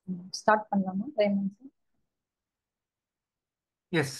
Start பண்ணலாமா ramen sir yes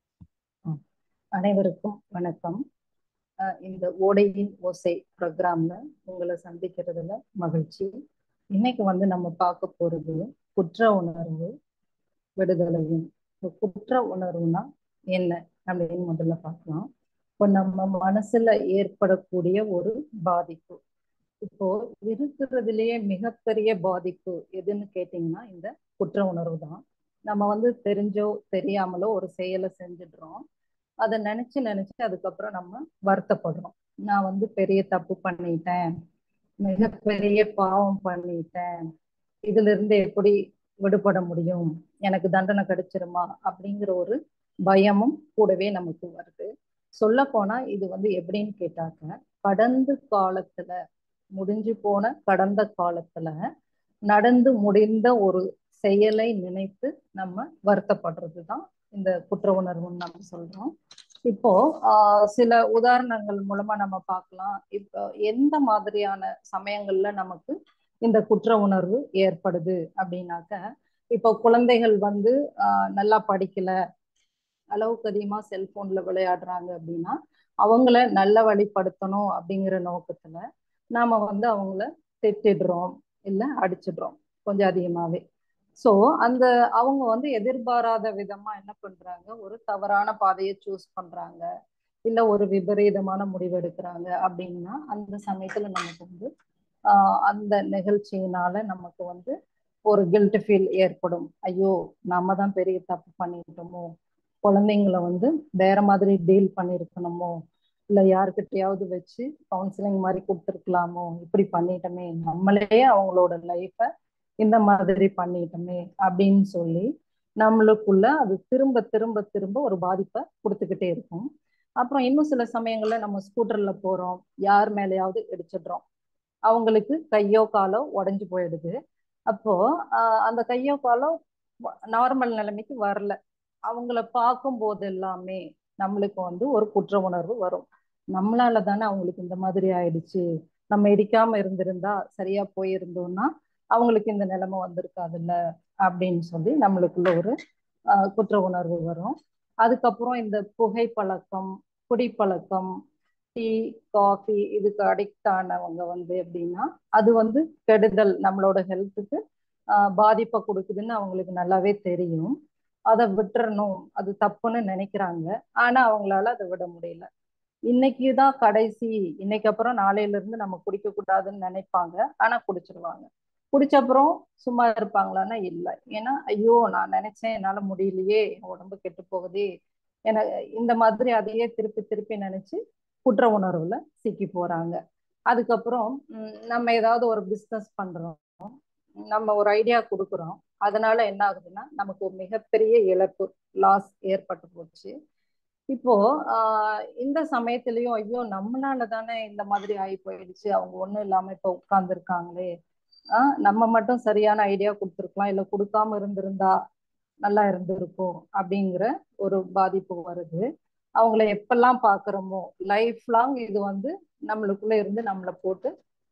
அனைவருக்கும் வணக்கம் அஹ் இந்த ஓடையின் ஓசை ப்ரோக்ராம்ல உங்களை சந்திக்கிறதுல மகிழ்ச்சி இன்னைக்கு வந்து நம்ம பார்க்க போறது குற்ற உணர்வு விடுதலையும் இப்போ குற்ற உணர்வுனா என்ன அப்படின்னு முதல்ல பார்க்கலாம் இப்போ நம்ம மனசுல ஏற்படக்கூடிய ஒரு பாதிப்பு இப்போ இருக்கிறதுலயே மிகப்பெரிய பாதிப்பு எதுன்னு கேட்டீங்கன்னா இந்த குற்ற உணர்வு தான் நம்ம வந்து தெரிஞ்சோ தெரியாமலோ ஒரு செயலை செஞ்சிடுறோம் அதை நினைச்சு நினைச்சு அதுக்கப்புறம் நம்ம வருத்தப்படுறோம் நான் வந்து பெரிய தப்பு பண்ணிட்டேன் மிகப்பெரிய பாவம் பண்ணிட்டேன் இதுல இருந்து எப்படி விடுபட முடியும் எனக்கு தண்டனை கிடைச்சிருமா அப்படிங்கிற ஒரு பயமும் கூடவே நமக்கு வருது சொல்ல போனா இது வந்து எப்படின்னு கேட்டாக்க கடந்த காலத்துல முடிஞ்சு போன கடந்த காலத்துல நடந்து முடிந்த ஒரு செயலை நினைத்து நம்ம வருத்தப்படுறது தான் இந்த குற்ற உணர்வுன்னு நம்ம சொல்றோம் இப்போ ஆஹ் சில உதாரணங்கள் மூலமா நம்ம பார்க்கலாம் இப்போ எந்த மாதிரியான சமயங்கள்ல நமக்கு இந்த குற்ற உணர்வு ஏற்படுது அப்படின்னாக்க இப்போ குழந்தைகள் வந்து ஆஹ் நல்லா படிக்கல அளவுக்கு அதிகமா செல்போன்ல விளையாடுறாங்க அப்படின்னா அவங்கள நல்ல வழிப்படுத்தணும் அப்படிங்கிற நோக்கத்துல நாம வந்து அவங்கள திட்டிடுறோம் இல்ல அடிச்சிடுறோம் கொஞ்சம் அதிகமாவே சோ அந்த அவங்க வந்து எதிர்பாராத விதமா என்ன பண்றாங்க ஒரு தவறான பாதையை சூஸ் பண்றாங்க இல்ல ஒரு விபரீதமான முடிவு எடுக்கிறாங்க அப்படின்னா அந்த சமயத்துல நமக்கு வந்து ஆஹ் அந்த நிகழ்ச்சியினால நமக்கு வந்து ஒரு கில்ட் ஃபீல் ஏற்படும் ஐயோ நாம தான் பெரிய தப்பு பண்ணிட்டோமோ குழந்தைங்கள வந்து வேற மாதிரி டீல் பண்ணிருக்கணுமோ இல்ல யாருக்கிட்டையாவது வச்சு கவுன்சிலிங் மாதிரி கொடுத்துருக்கலாமோ இப்படி பண்ணிட்டோமே நம்மளே அவங்களோட லைஃப இந்த மாதிரி பண்ணிட்டோமே அப்படின்னு சொல்லி நம்மளுக்குள்ள அது திரும்ப திரும்ப திரும்ப ஒரு பாதிப்பை கொடுத்துக்கிட்டே இருக்கும் அப்புறம் இன்னும் சில சமயங்கள்ல நம்ம ஸ்கூட்டர்ல போறோம் யார் மேலேயாவது இடிச்சிடுறோம் அவங்களுக்கு கையோ காலோ உடஞ்சு போயிடுது அப்போ ஆஹ் அந்த கையோ காலோ நார்மல் நிலைமைக்கு வரல அவங்கள பார்க்கும் போது எல்லாமே நம்மளுக்கு வந்து ஒரு குற்ற உணர்வு வரும் நம்மளால தானே அவங்களுக்கு இந்த மாதிரி ஆயிடுச்சு நம்ம இடிக்காம இருந்திருந்தா சரியா போயிருந்தோம்னா அவங்களுக்கு இந்த நிலைமை வந்திருக்காதுல்ல அப்படின்னு சொல்லி நம்மளுக்குள்ள ஒரு ஆஹ் குற்ற உணர்வு வரும் அதுக்கப்புறம் இந்த புகை பழக்கம் குடிப்பழக்கம் டீ காஃபி இதுக்கு அடிக்ட் ஆனவங்க வந்து எப்படின்னா அது வந்து கெடுதல் நம்மளோட ஹெல்த்துக்கு பாதிப்பை கொடுக்குதுன்னு அவங்களுக்கு நல்லாவே தெரியும் அதை விட்டுறணும் அது தப்புன்னு நினைக்கிறாங்க ஆனா அவங்களால அதை விட முடியல இன்னைக்கு தான் கடைசி இன்னைக்கு அப்புறம் நாளையில இருந்து நம்ம குடிக்க கூடாதுன்னு நினைப்பாங்க ஆனா குடிச்சிருவாங்க குடிச்ச அப்புறம் சும்மா இருப்பாங்களான்னா இல்லை ஏன்னா ஐயோ நான் நினைச்சேன் என்னால முடியலையே உடம்பு கெட்டு போகுதே என இந்த மாதிரி அதையே திருப்பி திருப்பி நினைச்சு குற்ற உணர்வுல சிக்கி போறாங்க அதுக்கப்புறம் நம்ம ஏதாவது ஒரு பிஸ்னஸ் பண்றோம் நம்ம ஒரு ஐடியா கொடுக்குறோம் அதனால என்ன ஆகுதுன்னா நமக்கு ஒரு மிகப்பெரிய இழப்பு லாஸ் ஏற்பட்டு போச்சு இப்போ ஆஹ் இந்த சமயத்திலயும் ஐயோ நம்மளால தானே இந்த மாதிரி ஆகி போயிடுச்சு அவங்க ஒண்ணும் இல்லாம இப்ப உட்கார்ந்துருக்காங்களே ஆஹ் நம்ம மட்டும் சரியான ஐடியா கொடுத்துருக்கலாம் இல்ல கொடுக்காம இருந்திருந்தா நல்லா இருந்திருக்கும் அப்படிங்கிற ஒரு பாதிப்பு வருது அவங்கள எப்பெல்லாம் பாக்குறோமோ லைஃப் லாங் இது வந்து நம்மளுக்குள்ள இருந்து நம்மளை போட்டு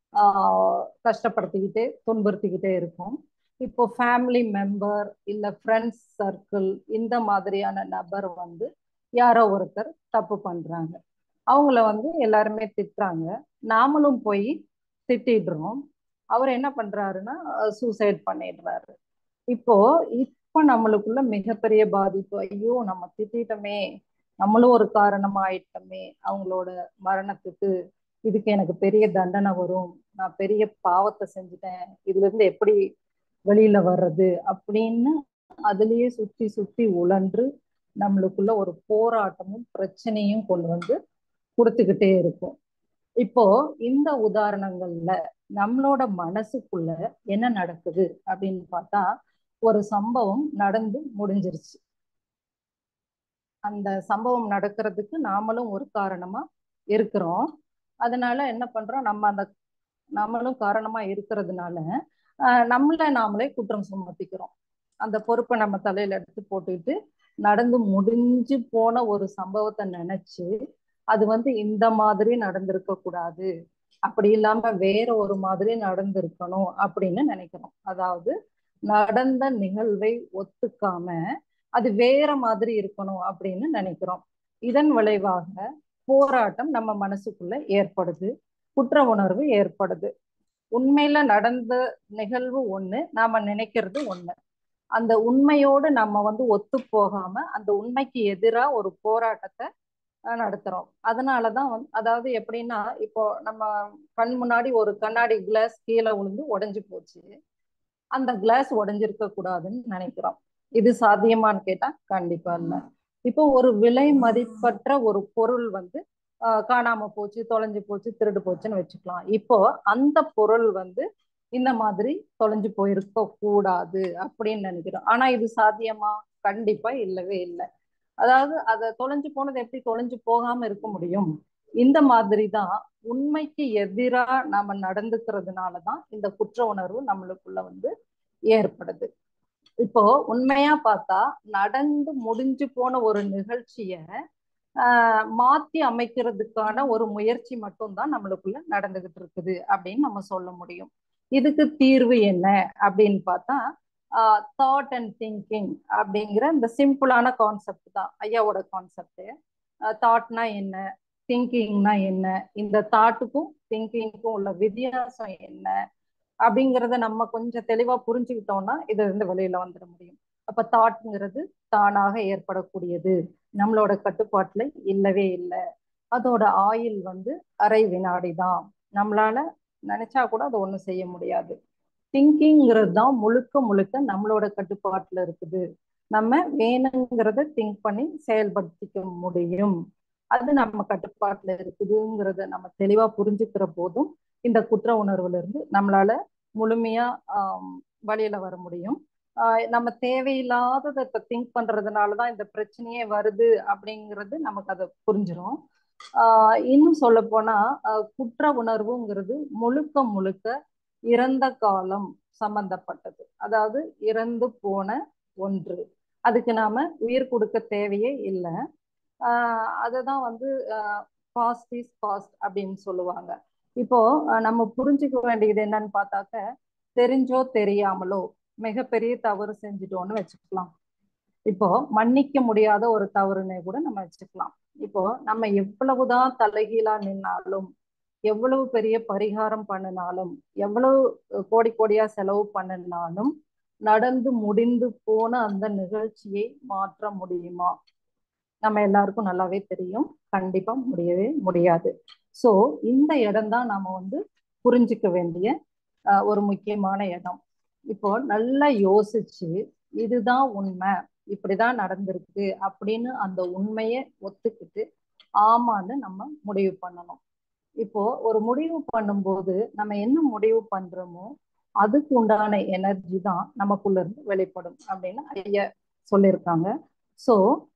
ஆஹ் கஷ்டப்படுத்திக்கிட்டே துன்புறுத்திக்கிட்டே இருக்கும் இப்போ ஃபேமிலி மெம்பர் இல்ல ஃப்ரெண்ட்ஸ் சர்க்கிள் இந்த மாதிரியான நபர் வந்து யாரோ ஒருத்தர் தப்பு பண்றாங்க அவங்கள வந்து எல்லாருமே திட்டுறாங்க நாமளும் போய் திட்டிடுறோம் அவர் என்ன பண்றாருன்னா சூசைட் பண்ணிடுறாரு இப்போ இப்ப நம்மளுக்குள்ள மிகப்பெரிய பாதிப்பு ஐயோ நம்ம திட்டமே நம்மளும் ஒரு காரணமா ஆயிட்டோமே அவங்களோட மரணத்துக்கு இதுக்கு எனக்கு பெரிய தண்டனை வரும் நான் பெரிய பாவத்தை செஞ்சுட்டேன் இதுல இருந்து எப்படி வெளியில வர்றது அப்படின்னு அதுலயே சுத்தி சுத்தி உழன்று நம்மளுக்குள்ள ஒரு போராட்டமும் பிரச்சனையும் கொண்டு வந்து கொடுத்துக்கிட்டே இருக்கும் இப்போ இந்த உதாரணங்கள்ல நம்மளோட மனசுக்குள்ள என்ன நடக்குது அப்படின்னு பார்த்தா ஒரு சம்பவம் நடந்து முடிஞ்சிருச்சு அந்த சம்பவம் நடக்கிறதுக்கு நாமளும் ஒரு காரணமா இருக்கிறோம் அதனால என்ன பண்றோம் நம்ம அந்த நம்மளும் காரணமா இருக்கிறதுனால நம்மள நாமளே குற்றம் சுமத்திக்கிறோம் அந்த பொறுப்பை நம்ம தலையில எடுத்து போட்டுக்கிட்டு நடந்து முடிஞ்சு போன ஒரு சம்பவத்தை நினைச்சு அது வந்து இந்த மாதிரி நடந்திருக்க கூடாது அப்படி இல்லாம வேற ஒரு மாதிரி நடந்திருக்கணும் அப்படின்னு நினைக்கிறோம் அதாவது நடந்த நிகழ்வை ஒத்துக்காம அது வேற மாதிரி இருக்கணும் அப்படின்னு நினைக்கிறோம் இதன் விளைவாக போராட்டம் நம்ம மனசுக்குள்ள ஏற்படுது குற்ற உணர்வு ஏற்படுது உண்மையில நடந்த நிகழ்வு ஒண்ணு நாம நினைக்கிறது ஒண்ணு அந்த உண்மையோடு நம்ம வந்து ஒத்து போகாம அந்த உண்மைக்கு எதிரா ஒரு போராட்டத்தை நடத்துறோம் அதனாலதான் வந்து அதாவது எப்படின்னா இப்போ நம்ம கண் முன்னாடி ஒரு கண்ணாடி கிளாஸ் கீழே விழுந்து உடைஞ்சு போச்சு அந்த கிளாஸ் உடைஞ்சிருக்க கூடாதுன்னு நினைக்கிறோம் இது சாத்தியமான்னு கேட்டா கண்டிப்பா இல்லை இப்போ ஒரு விலை மதிப்பற்ற ஒரு பொருள் வந்து காணாம போச்சு தொலைஞ்சு போச்சு திருடு போச்சுன்னு வச்சுக்கலாம் இப்போ அந்த பொருள் வந்து இந்த மாதிரி தொலைஞ்சு போயிருக்க கூடாது அப்படின்னு நினைக்கிறோம் ஆனா இது சாத்தியமா கண்டிப்பா இல்லவே இல்லை அதாவது அதை தொலைஞ்சு போனது எப்படி தொலைஞ்சு போகாம இருக்க முடியும் இந்த மாதிரி தான் உண்மைக்கு எதிரா நாம நடந்துக்கிறதுனாலதான் இந்த குற்ற உணர்வு நம்மளுக்குள்ள வந்து ஏற்படுது இப்போ உண்மையா பார்த்தா நடந்து முடிஞ்சு போன ஒரு நிகழ்ச்சிய ஆஹ் மாத்தி அமைக்கிறதுக்கான ஒரு முயற்சி மட்டும்தான் நம்மளுக்குள்ள நடந்துகிட்டு இருக்குது அப்படின்னு நம்ம சொல்ல முடியும் இதுக்கு தீர்வு என்ன அப்படின்னு பார்த்தா தாட் அண்ட் திங்கிங் அப்படிங்கிற இந்த சிம்பிளான கான்செப்ட் தான் ஐயாவோட கான்செப்ட் தாட்னா என்ன திங்கிங்னா என்ன இந்த தாட்டுக்கும் திங்கிங்க்கும் உள்ள வித்தியாசம் என்ன அப்படிங்கிறத நம்ம கொஞ்சம் தெளிவா புரிஞ்சுக்கிட்டோம்னா இதுல இருந்து வெளியில வந்துட முடியும் அப்ப தாட்ங்கிறது தானாக ஏற்படக்கூடியது நம்மளோட கட்டுப்பாட்டுல இல்லவே இல்லை அதோட ஆயில் வந்து அரை வினாடி தான் நம்மளால நினைச்சா கூட அதை ஒண்ணும் செய்ய முடியாது திங்கிங்கிறது தான் முழுக்க முழுக்க நம்மளோட கட்டுப்பாட்டுல இருக்குது நம்ம வேணுங்கிறத திங்க் பண்ணி செயல்படுத்திக்க முடியும் அது நம்ம கட்டுப்பாட்டுல இருக்குதுங்கிறத நம்ம தெளிவா புரிஞ்சுக்கிற போதும் இந்த குற்ற உணர்வுல இருந்து நம்மளால முழுமையா ஆஹ் வழியில வர முடியும் ஆஹ் நம்ம தேவையில்லாததை இப்ப திங்க் பண்றதுனாலதான் இந்த பிரச்சனையே வருது அப்படிங்கிறது நமக்கு அதை புரிஞ்சிடும் ஆஹ் இன்னும் சொல்ல போனா குற்ற உணர்வுங்கிறது முழுக்க முழுக்க இறந்த காலம் சம்பந்தப்பட்டது அதாவது இறந்து போன ஒன்று அதுக்கு நாம உயிர் கொடுக்க தேவையே இல்லை ஆஹ் அததான் வந்து பாஸ்ட் இஸ் பாஸ்ட் அப்படின்னு சொல்லுவாங்க இப்போ நம்ம புரிஞ்சுக்க வேண்டியது என்னன்னு பார்த்தாக்க தெரிஞ்சோ தெரியாமலோ மிகப்பெரிய தவறு செஞ்சுட்டோம்னு வச்சுக்கலாம் இப்போ மன்னிக்க முடியாத ஒரு தவறுனே கூட நம்ம வச்சுக்கலாம் இப்போ நம்ம எவ்வளவுதான் தலைகீழா நின்னாலும் எவ்வளவு பெரிய பரிகாரம் பண்ணினாலும் எவ்வளவு கோடி கோடியா செலவு பண்ணினாலும் நடந்து முடிந்து போன அந்த நிகழ்ச்சியை மாற்ற முடியுமா நம்ம எல்லாருக்கும் நல்லாவே தெரியும் கண்டிப்பா முடியவே முடியாது சோ இந்த இடம் தான் நாம வந்து புரிஞ்சுக்க வேண்டிய ஒரு முக்கியமான இடம் இப்போ நல்லா யோசிச்சு இதுதான் உண்மை இப்படிதான் நடந்திருக்கு அப்படின்னு அந்த உண்மையை ஒத்துக்கிட்டு ஆமான்னு நம்ம முடிவு பண்ணணும் இப்போ ஒரு முடிவு பண்ணும்போது நம்ம என்ன முடிவு பண்றோமோ அதுக்கு உண்டான எனர்ஜி தான் நமக்குள்ள இருந்து வெளிப்படும் அப்படின்னு ஐயா சொல்லியிருக்காங்க ஸோ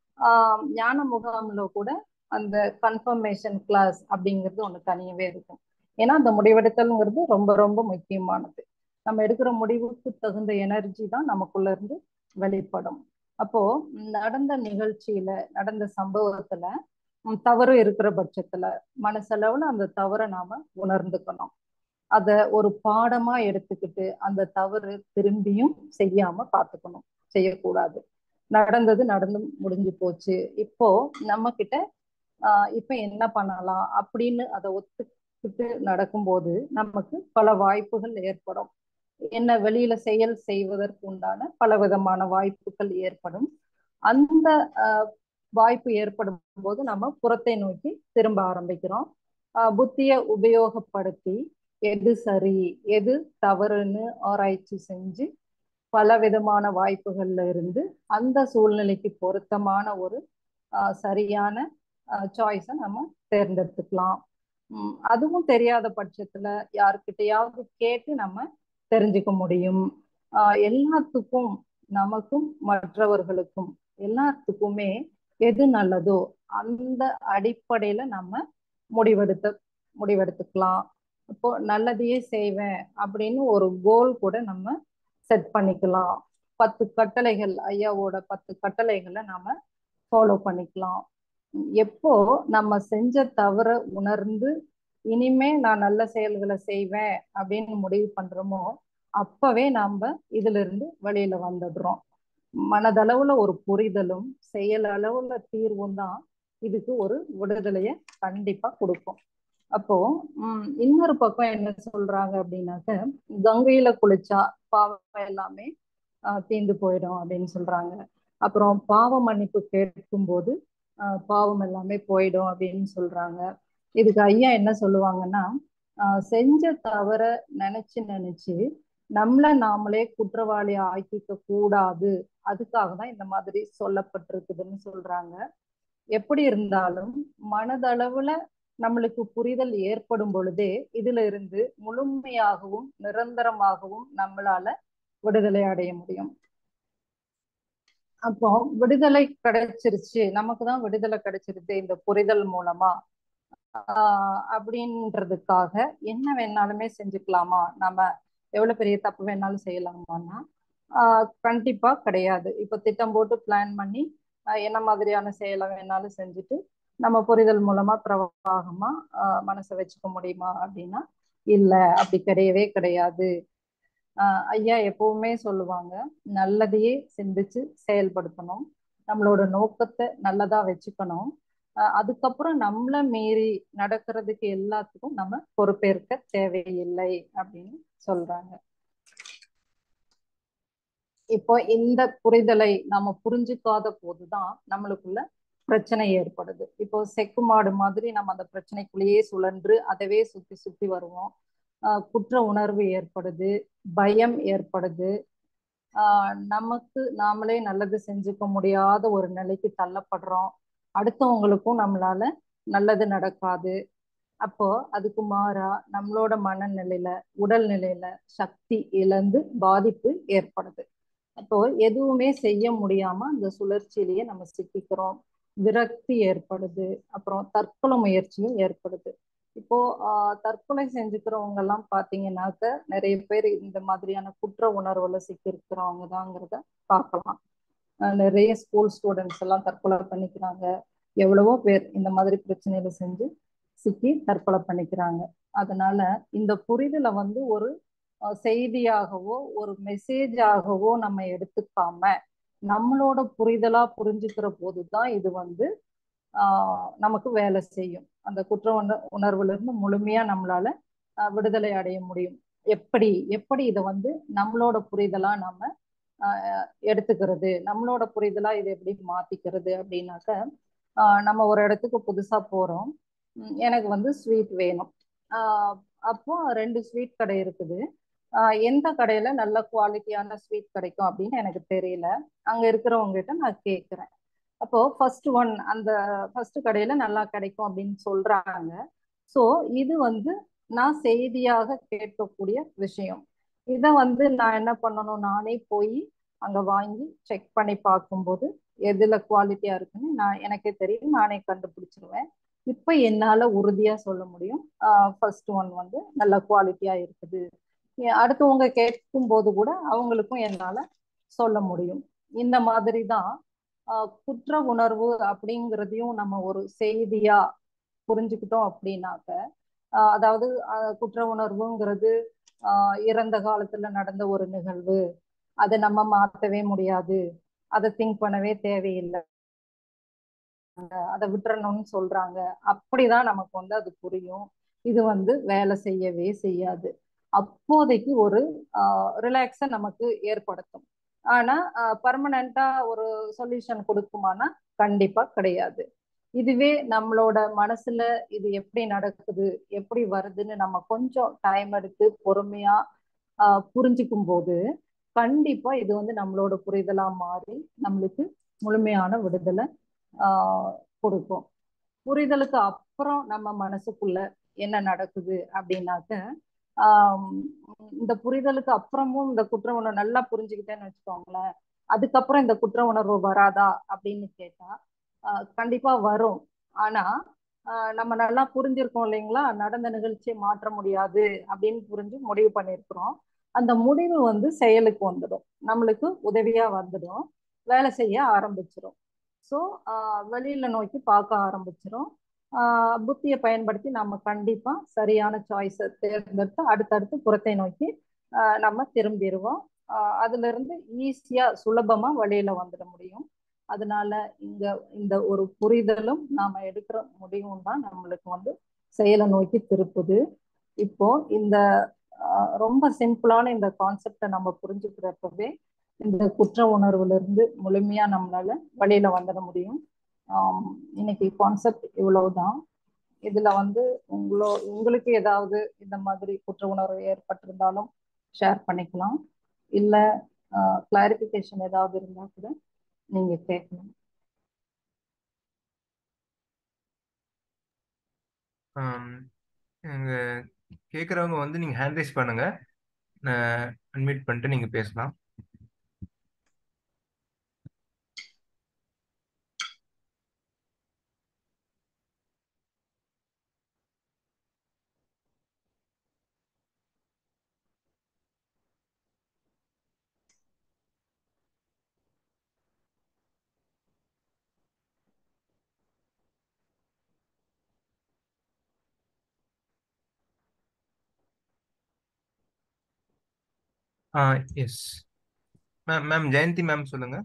ஞான முகாம்ல கூட அந்த கன்ஃபர்மேஷன் கிளாஸ் அப்படிங்கிறது ஒன்று தனியவே இருக்கும் ஏன்னா அந்த முடிவெடுத்தல்ங்கிறது ரொம்ப ரொம்ப முக்கியமானது நம்ம எடுக்கிற முடிவுக்கு தகுந்த எனர்ஜி தான் நமக்குள்ள இருந்து வெளிப்படும் அப்போ நடந்த நிகழ்ச்சியில நடந்த சம்பவத்துல தவறு இருக்கிற பட்சத்துல மனசளவுல அந்த தவறை நாம உணர்ந்துக்கணும் அத ஒரு பாடமா எடுத்துக்கிட்டு அந்த தவறு திரும்பியும் செய்யாம பாத்துக்கணும் செய்யக்கூடாது நடந்தது நடந்து முடிஞ்சு போச்சு இப்போ நம்ம கிட்ட ஆஹ் இப்ப என்ன பண்ணலாம் அப்படின்னு அதை ஒத்துக்கிட்டு நடக்கும்போது நமக்கு பல வாய்ப்புகள் ஏற்படும் என்ன வெளியில செயல் செய்வதற்கு உண்டான பல விதமான வாய்ப்புகள் ஏற்படும் அந்த வாய்ப்பு ஏற்படும் போது நம்ம புறத்தை நோக்கி திரும்ப ஆரம்பிக்கிறோம் புத்திய உபயோகப்படுத்தி எது சரி எது தவறுன்னு ஆராய்ச்சி செஞ்சு பல விதமான வாய்ப்புகள்ல இருந்து அந்த சூழ்நிலைக்கு பொருத்தமான ஒரு சரியான சாய்ஸை நம்ம தேர்ந்தெடுத்துக்கலாம் அதுவும் தெரியாத பட்சத்துல யாருக்கிட்டையாவது கேட்டு நம்ம தெரிஞ்சுக்க முடியும் ஆஹ் எல்லாத்துக்கும் நமக்கும் மற்றவர்களுக்கும் எல்லாத்துக்குமே எது நல்லதோ அந்த அடிப்படையில நம்ம முடிவெடுத்த முடிவெடுத்துக்கலாம் இப்போ நல்லதையே செய்வேன் அப்படின்னு ஒரு கோல் கூட நம்ம செட் பண்ணிக்கலாம் பத்து கட்டளைகள் ஐயாவோட பத்து கட்டளைகளை நாம ஃபாலோ பண்ணிக்கலாம் எப்போ நம்ம செஞ்ச தவற உணர்ந்து இனிமே நான் நல்ல செயல்களை செய்வேன் அப்படின்னு முடிவு பண்றோமோ அப்பவே நாம இதுல இருந்து வெளியில வந்துடுறோம் மனதளவுல ஒரு புரிதலும் செயல் அளவுல தீர்வும் தான் இதுக்கு ஒரு விடுதலைய கண்டிப்பா கொடுக்கும் அப்போ உம் இன்னொரு பக்கம் என்ன சொல்றாங்க அப்படின்னாக்க கங்கையில குளிச்சா பாவம் எல்லாமே ஆஹ் தீந்து போயிடும் அப்படின்னு சொல்றாங்க அப்புறம் பாவ மன்னிப்பு கேட்கும் போது ஆஹ் பாவம் எல்லாமே போயிடும் அப்படின்னு சொல்றாங்க இதுக்கு ஐயா என்ன சொல்லுவாங்கன்னா ஆஹ் செஞ்ச தவற நினைச்சு நினைச்சு நம்மள நாமளே குற்றவாளி ஆக்கிக்க கூடாது அதுக்காக தான் இந்த மாதிரி சொல்லப்பட்டிருக்குதுன்னு சொல்றாங்க எப்படி இருந்தாலும் மனதளவுல நம்மளுக்கு புரிதல் ஏற்படும் பொழுதே இதுல இருந்து முழுமையாகவும் நிரந்தரமாகவும் நம்மளால விடுதலை அடைய முடியும் அப்போ விடுதலை கிடைச்சிருச்சு நமக்கு தான் விடுதலை கிடைச்சிருச்சு இந்த புரிதல் மூலமா ஆஹ் அப்படின்றதுக்காக என்ன வேணாலுமே செஞ்சுக்கலாமா நம்ம எவ்வளவு பெரிய தப்பு வேணாலும் செய்யலாமான்னா ஆஹ் கண்டிப்பா கிடையாது இப்ப திட்டம் போட்டு பிளான் பண்ணி என்ன மாதிரியான செயலை வேணாலும் செஞ்சுட்டு நம்ம புரிதல் மூலமா பிரவாகமா ஆஹ் மனசை வச்சுக்க முடியுமா அப்படின்னா இல்ல அப்படி கிடையவே கிடையாது ஆஹ் ஐயா எப்பவுமே சொல்லுவாங்க நல்லதையே சிந்திச்சு செயல்படுத்தணும் நம்மளோட நோக்கத்தை நல்லதா வச்சுக்கணும் அதுக்கப்புறம் நம்மள மீறி நடக்கிறதுக்கு எல்லாத்துக்கும் நம்ம பொறுப்பேற்க தேவையில்லை அப்படின்னு சொல்றாங்க இப்போ இந்த புரிதலை நாம புரிஞ்சுக்காத போதுதான் நம்மளுக்குள்ள பிரச்சனை ஏற்படுது இப்போ செக்கு மாடு மாதிரி நம்ம அந்த பிரச்சனைக்குள்ளேயே சுழன்று அதவே சுத்தி சுத்தி வருவோம் ஆஹ் குற்ற உணர்வு ஏற்படுது பயம் ஏற்படுது ஆஹ் நமக்கு நாமளே நல்லது செஞ்சுக்க முடியாத ஒரு நிலைக்கு தள்ளப்படுறோம் அடுத்தவங்களுக்கும் நம்மளால நல்லது நடக்காது அப்போ அதுக்கு மாறா நம்மளோட மனநிலையில உடல் நிலையில சக்தி இழந்து பாதிப்பு ஏற்படுது அப்போ எதுவுமே செய்ய முடியாம அந்த சுழற்சியிலேயே நம்ம சிக்கிக்கிறோம் விரக்தி ஏற்படுது அப்புறம் தற்கொலை முயற்சியும் ஏற்படுது இப்போ ஆஹ் தற்கொலை செஞ்சுக்கிறவங்க எல்லாம் பாத்தீங்கன்னாக்க நிறைய பேர் இந்த மாதிரியான குற்ற உணர்வுல சிக்கி இருக்கிறவங்க தாங்கிறத பார்க்கலாம் நிறைய ஸ்கூல் ஸ்டூடெண்ட்ஸ் எல்லாம் தற்கொலை பண்ணிக்கிறாங்க எவ்வளவோ பேர் இந்த மாதிரி பிரச்சனையில செஞ்சு சிக்கி தற்கொலை பண்ணிக்கிறாங்க அதனால இந்த புரிதலை வந்து ஒரு செய்தியாகவோ ஒரு மெசேஜாகவோ நம்ம எடுத்துக்காம நம்மளோட புரிதலா புரிஞ்சுக்கிற போதுதான் இது வந்து ஆஹ் நமக்கு வேலை செய்யும் அந்த குற்ற உண உணர்வுல இருந்து முழுமையா நம்மளால விடுதலை அடைய முடியும் எப்படி எப்படி இதை வந்து நம்மளோட புரிதலா நம்ம ஆஹ் எடுத்துக்கிறது நம்மளோட புரிதலா இதை எப்படி மாத்திக்கிறது அப்படின்னாக்க ஆஹ் நம்ம ஒரு இடத்துக்கு புதுசா போறோம் எனக்கு வந்து ஸ்வீட் வேணும் ஆஹ் அப்போ ரெண்டு ஸ்வீட் கடை இருக்குது ஆஹ் எந்த கடையில நல்ல குவாலிட்டியான ஸ்வீட் கிடைக்கும் அப்படின்னு எனக்கு தெரியல அங்க இருக்கிறவங்க கிட்ட நான் கேட்கிறேன் அப்போ ஃபர்ஸ்ட் ஒன் அந்த ஃபர்ஸ்ட் கடையில நல்லா கிடைக்கும் அப்படின்னு சொல்றாங்க ஸோ இது வந்து நான் செய்தியாக கேட்கக்கூடிய விஷயம் இதை வந்து நான் என்ன பண்ணணும் நானே போய் அங்க வாங்கி செக் பண்ணி பார்க்கும்போது எதுல குவாலிட்டியா இருக்குன்னு நான் எனக்கே தெரியும் நானே கண்டுபிடிச்சிருவேன் இப்ப என்னால உறுதியா சொல்ல முடியும் ஃபர்ஸ்ட் ஒன் வந்து நல்ல குவாலிட்டியா இருக்குது அடுத்தவங்க கேட்கும் போது கூட அவங்களுக்கும் என்னால சொல்ல முடியும் இந்த மாதிரி தான் குற்ற உணர்வு அப்படிங்கிறதையும் நம்ம ஒரு செய்தியா புரிஞ்சுக்கிட்டோம் அப்படின்னாக்க அதாவது குற்ற உணர்வுங்கிறது ஆஹ் இறந்த காலத்துல நடந்த ஒரு நிகழ்வு அதை நம்ம மாத்தவே முடியாது அதை திங்க் பண்ணவே தேவையில்லை அதை விட்டுறணும்னு சொல்றாங்க அப்படிதான் நமக்கு வந்து அது புரியும் இது வந்து வேலை செய்யவே செய்யாது அப்போதைக்கு ஒரு ரிலாக்ஸை நமக்கு ஏற்படுத்தும் ஆனா பர்மனண்டா ஒரு சொல்யூஷன் கொடுக்குமானா கண்டிப்பா கிடையாது இதுவே நம்மளோட மனசுல இது எப்படி நடக்குது எப்படி வருதுன்னு நம்ம கொஞ்சம் டைம் எடுத்து பொறுமையா ஆஹ் புரிஞ்சுக்கும் போது கண்டிப்பா இது வந்து நம்மளோட புரிதலா மாறி நம்மளுக்கு முழுமையான விடுதலை ஆஹ் கொடுக்கும் புரிதலுக்கு அப்புறம் நம்ம மனசுக்குள்ள என்ன நடக்குது அப்படின்னாக்க ஆஹ் இந்த புரிதலுக்கு அப்புறமும் இந்த குற்ற உணர்வு நல்லா புரிஞ்சுக்கிட்டேன்னு வச்சுக்கோங்களேன் அதுக்கப்புறம் இந்த குற்ற உணர்வு வராதா அப்படின்னு கேட்டா ஆஹ் கண்டிப்பா வரும் ஆனா ஆஹ் நம்ம நல்லா புரிஞ்சிருக்கோம் இல்லைங்களா நடந்த நிகழ்ச்சியை மாற்ற முடியாது அப்படின்னு புரிஞ்சு முடிவு பண்ணியிருக்கிறோம் அந்த முடிவு வந்து செயலுக்கு வந்துடும் நம்மளுக்கு உதவியா வந்துடும் வேலை செய்ய ஆரம்பிச்சிடும் ஸோ வெளியில நோக்கி பார்க்க ஆரம்பிச்சிடும் புத்தியை பயன்படுத்தி நம்ம கண்டிப்பா சரியான சாய்ஸை தேர்ந்தெடுத்து அடுத்தடுத்து புறத்தை நோக்கி ஆஹ் நம்ம திரும்பிடுவோம் ஆஹ் அதுல இருந்து ஈஸியா சுலபமா வெளியில வந்துட முடியும் அதனால இங்க இந்த ஒரு புரிதலும் நாம எடுக்கிற முடிவும் தான் நம்மளுக்கு வந்து செயலை நோக்கி திருப்புது இப்போ இந்த ஆஹ் ரொம்ப சிம்பிளான இந்த கான்செப்டை நம்ம புரிஞ்சுக்கிறப்பவே இந்த குற்ற உணர்வுல இருந்து முழுமையா நம்மளால வெளியில வந்துட முடியும் ஆஹ் இன்னைக்கு கான்செப்ட் இவ்வளவுதான் இதுல வந்து உங்களோ உங்களுக்கு ஏதாவது இந்த மாதிரி குற்ற உணர்வு ஏற்பட்டிருந்தாலும் ஷேர் பண்ணிக்கலாம் இல்ல கிளாரிபிகேஷன் ஏதாவது இருந்தா கூட நீங்க கேட்கலாம் கேட்குறவங்க வந்து நீங்கள் ஹேண்ட் ரைஸ் பண்ணுங்க அன்மியூட் பண்ணிட்டு நீங்கள் பேசலாம் ஆ yes ma'am ma'am Jayanthi ma'am சொல்லுங்க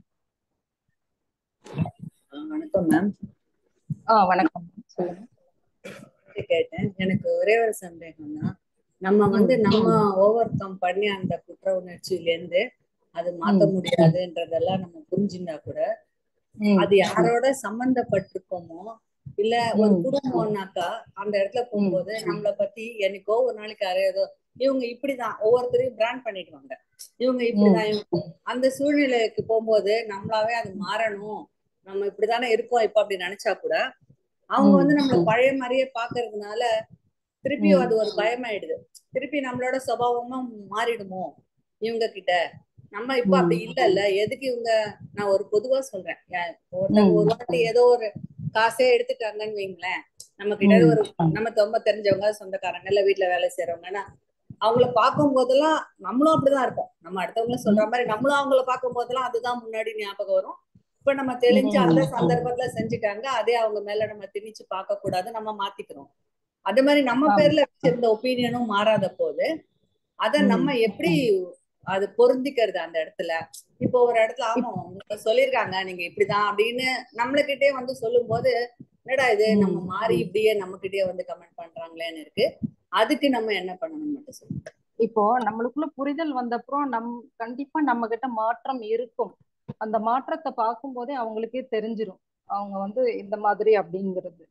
வணக்கம் மேம் ஆ வணக்கம் சொல்லுங்க கேட்டேன் எனக்கு ஒரே ஒரு சந்தேகம் தான் நம்ம வந்து நம்ம ஓவர் கம் பண்ணி அந்த குற்ற உணர்ச்சியில இருந்து அது மாத்த முடியாதுன்றதெல்லாம் நம்ம புரிஞ்சுட்டா கூட அது யாரோட சம்பந்தப்பட்டிருக்கோமோ இல்ல ஒரு குடும்பம்னாக்கா அந்த இடத்துல போகும்போது நம்மளை பத்தி என்னைக்கோ ஒரு நாளைக்கு அறையதோ இவங்க இப்படிதான் ஒவ்வொருத்தரையும் பிராண்ட் பண்ணிடுவாங்க இவங்க இப்படிதான் இவங்க அந்த சூழ்நிலைக்கு போகும்போது நம்மளாவே அது மாறணும் நம்ம இப்படிதானே இருக்கோம் இப்ப அப்படி நினைச்சா கூட அவங்க வந்து நம்மள பழைய மாதிரியே பாக்குறதுனால திருப்பியும் அது ஒரு பயமாயிடுது திருப்பி நம்மளோட சுபாவமா மாறிடுமோ இவங்க கிட்ட நம்ம இப்ப அப்படி இல்ல இல்ல எதுக்கு இவங்க நான் ஒரு பொதுவா சொல்றேன் ஒருத்தவங்க ஒரு வாட்டி ஏதோ ஒரு காசே எடுத்துட்டாங்கன்னு வைங்களேன் நம்ம கிட்ட ஒரு நம்ம ரொம்ப தெரிஞ்சவங்க சொந்தக்காரங்க இல்ல வீட்டுல வேலை செய்யறவங்கன்னா அவங்கள பார்க்கும் போதெல்லாம் நம்மளும் அப்படிதான் இருப்போம் நம்ம அடுத்தவங்கள சொல்ற மாதிரி நம்மளும் அவங்கள பார்க்கும் போதெல்லாம் அதுதான் முன்னாடி ஞாபகம் வரும் இப்ப நம்ம தெளிஞ்சு அந்த சந்தர்ப்பத்துல செஞ்சுட்டாங்க அதே அவங்க மேல நம்ம திணிச்சு பார்க்க கூடாது நம்ம மாத்திக்கிறோம் அதே மாதிரி நம்ம பேர்ல வச்சிருந்த ஒப்பீனியனும் மாறாத போது அத நம்ம எப்படி அது பொருந்திக்கிறது அந்த இடத்துல இப்போ ஒரு இடத்துல ஆமா உங்களுக்கு சொல்லியிருக்காங்க நீங்க இப்படிதான் அப்படின்னு நம்மளுக்கிட்டே வந்து சொல்லும் போது என்னடா இது நம்ம மாறி இப்படியே நம்ம கிட்டயே வந்து கமெண்ட் பண்றாங்களேன்னு இருக்கு அதுக்கு நம்ம என்ன பண்ணணும் மட்டும் சொல்லுங்க இப்போ நம்மளுக்குள்ள புரிதல் வந்தப்புறம் நம் கண்டிப்பா நம்ம கிட்ட மாற்றம் இருக்கும் அந்த மாற்றத்தை பார்க்கும் போதே அவங்களுக்கே தெரிஞ்சிடும் அவங்க வந்து இந்த மாதிரி அப்படிங்கிறது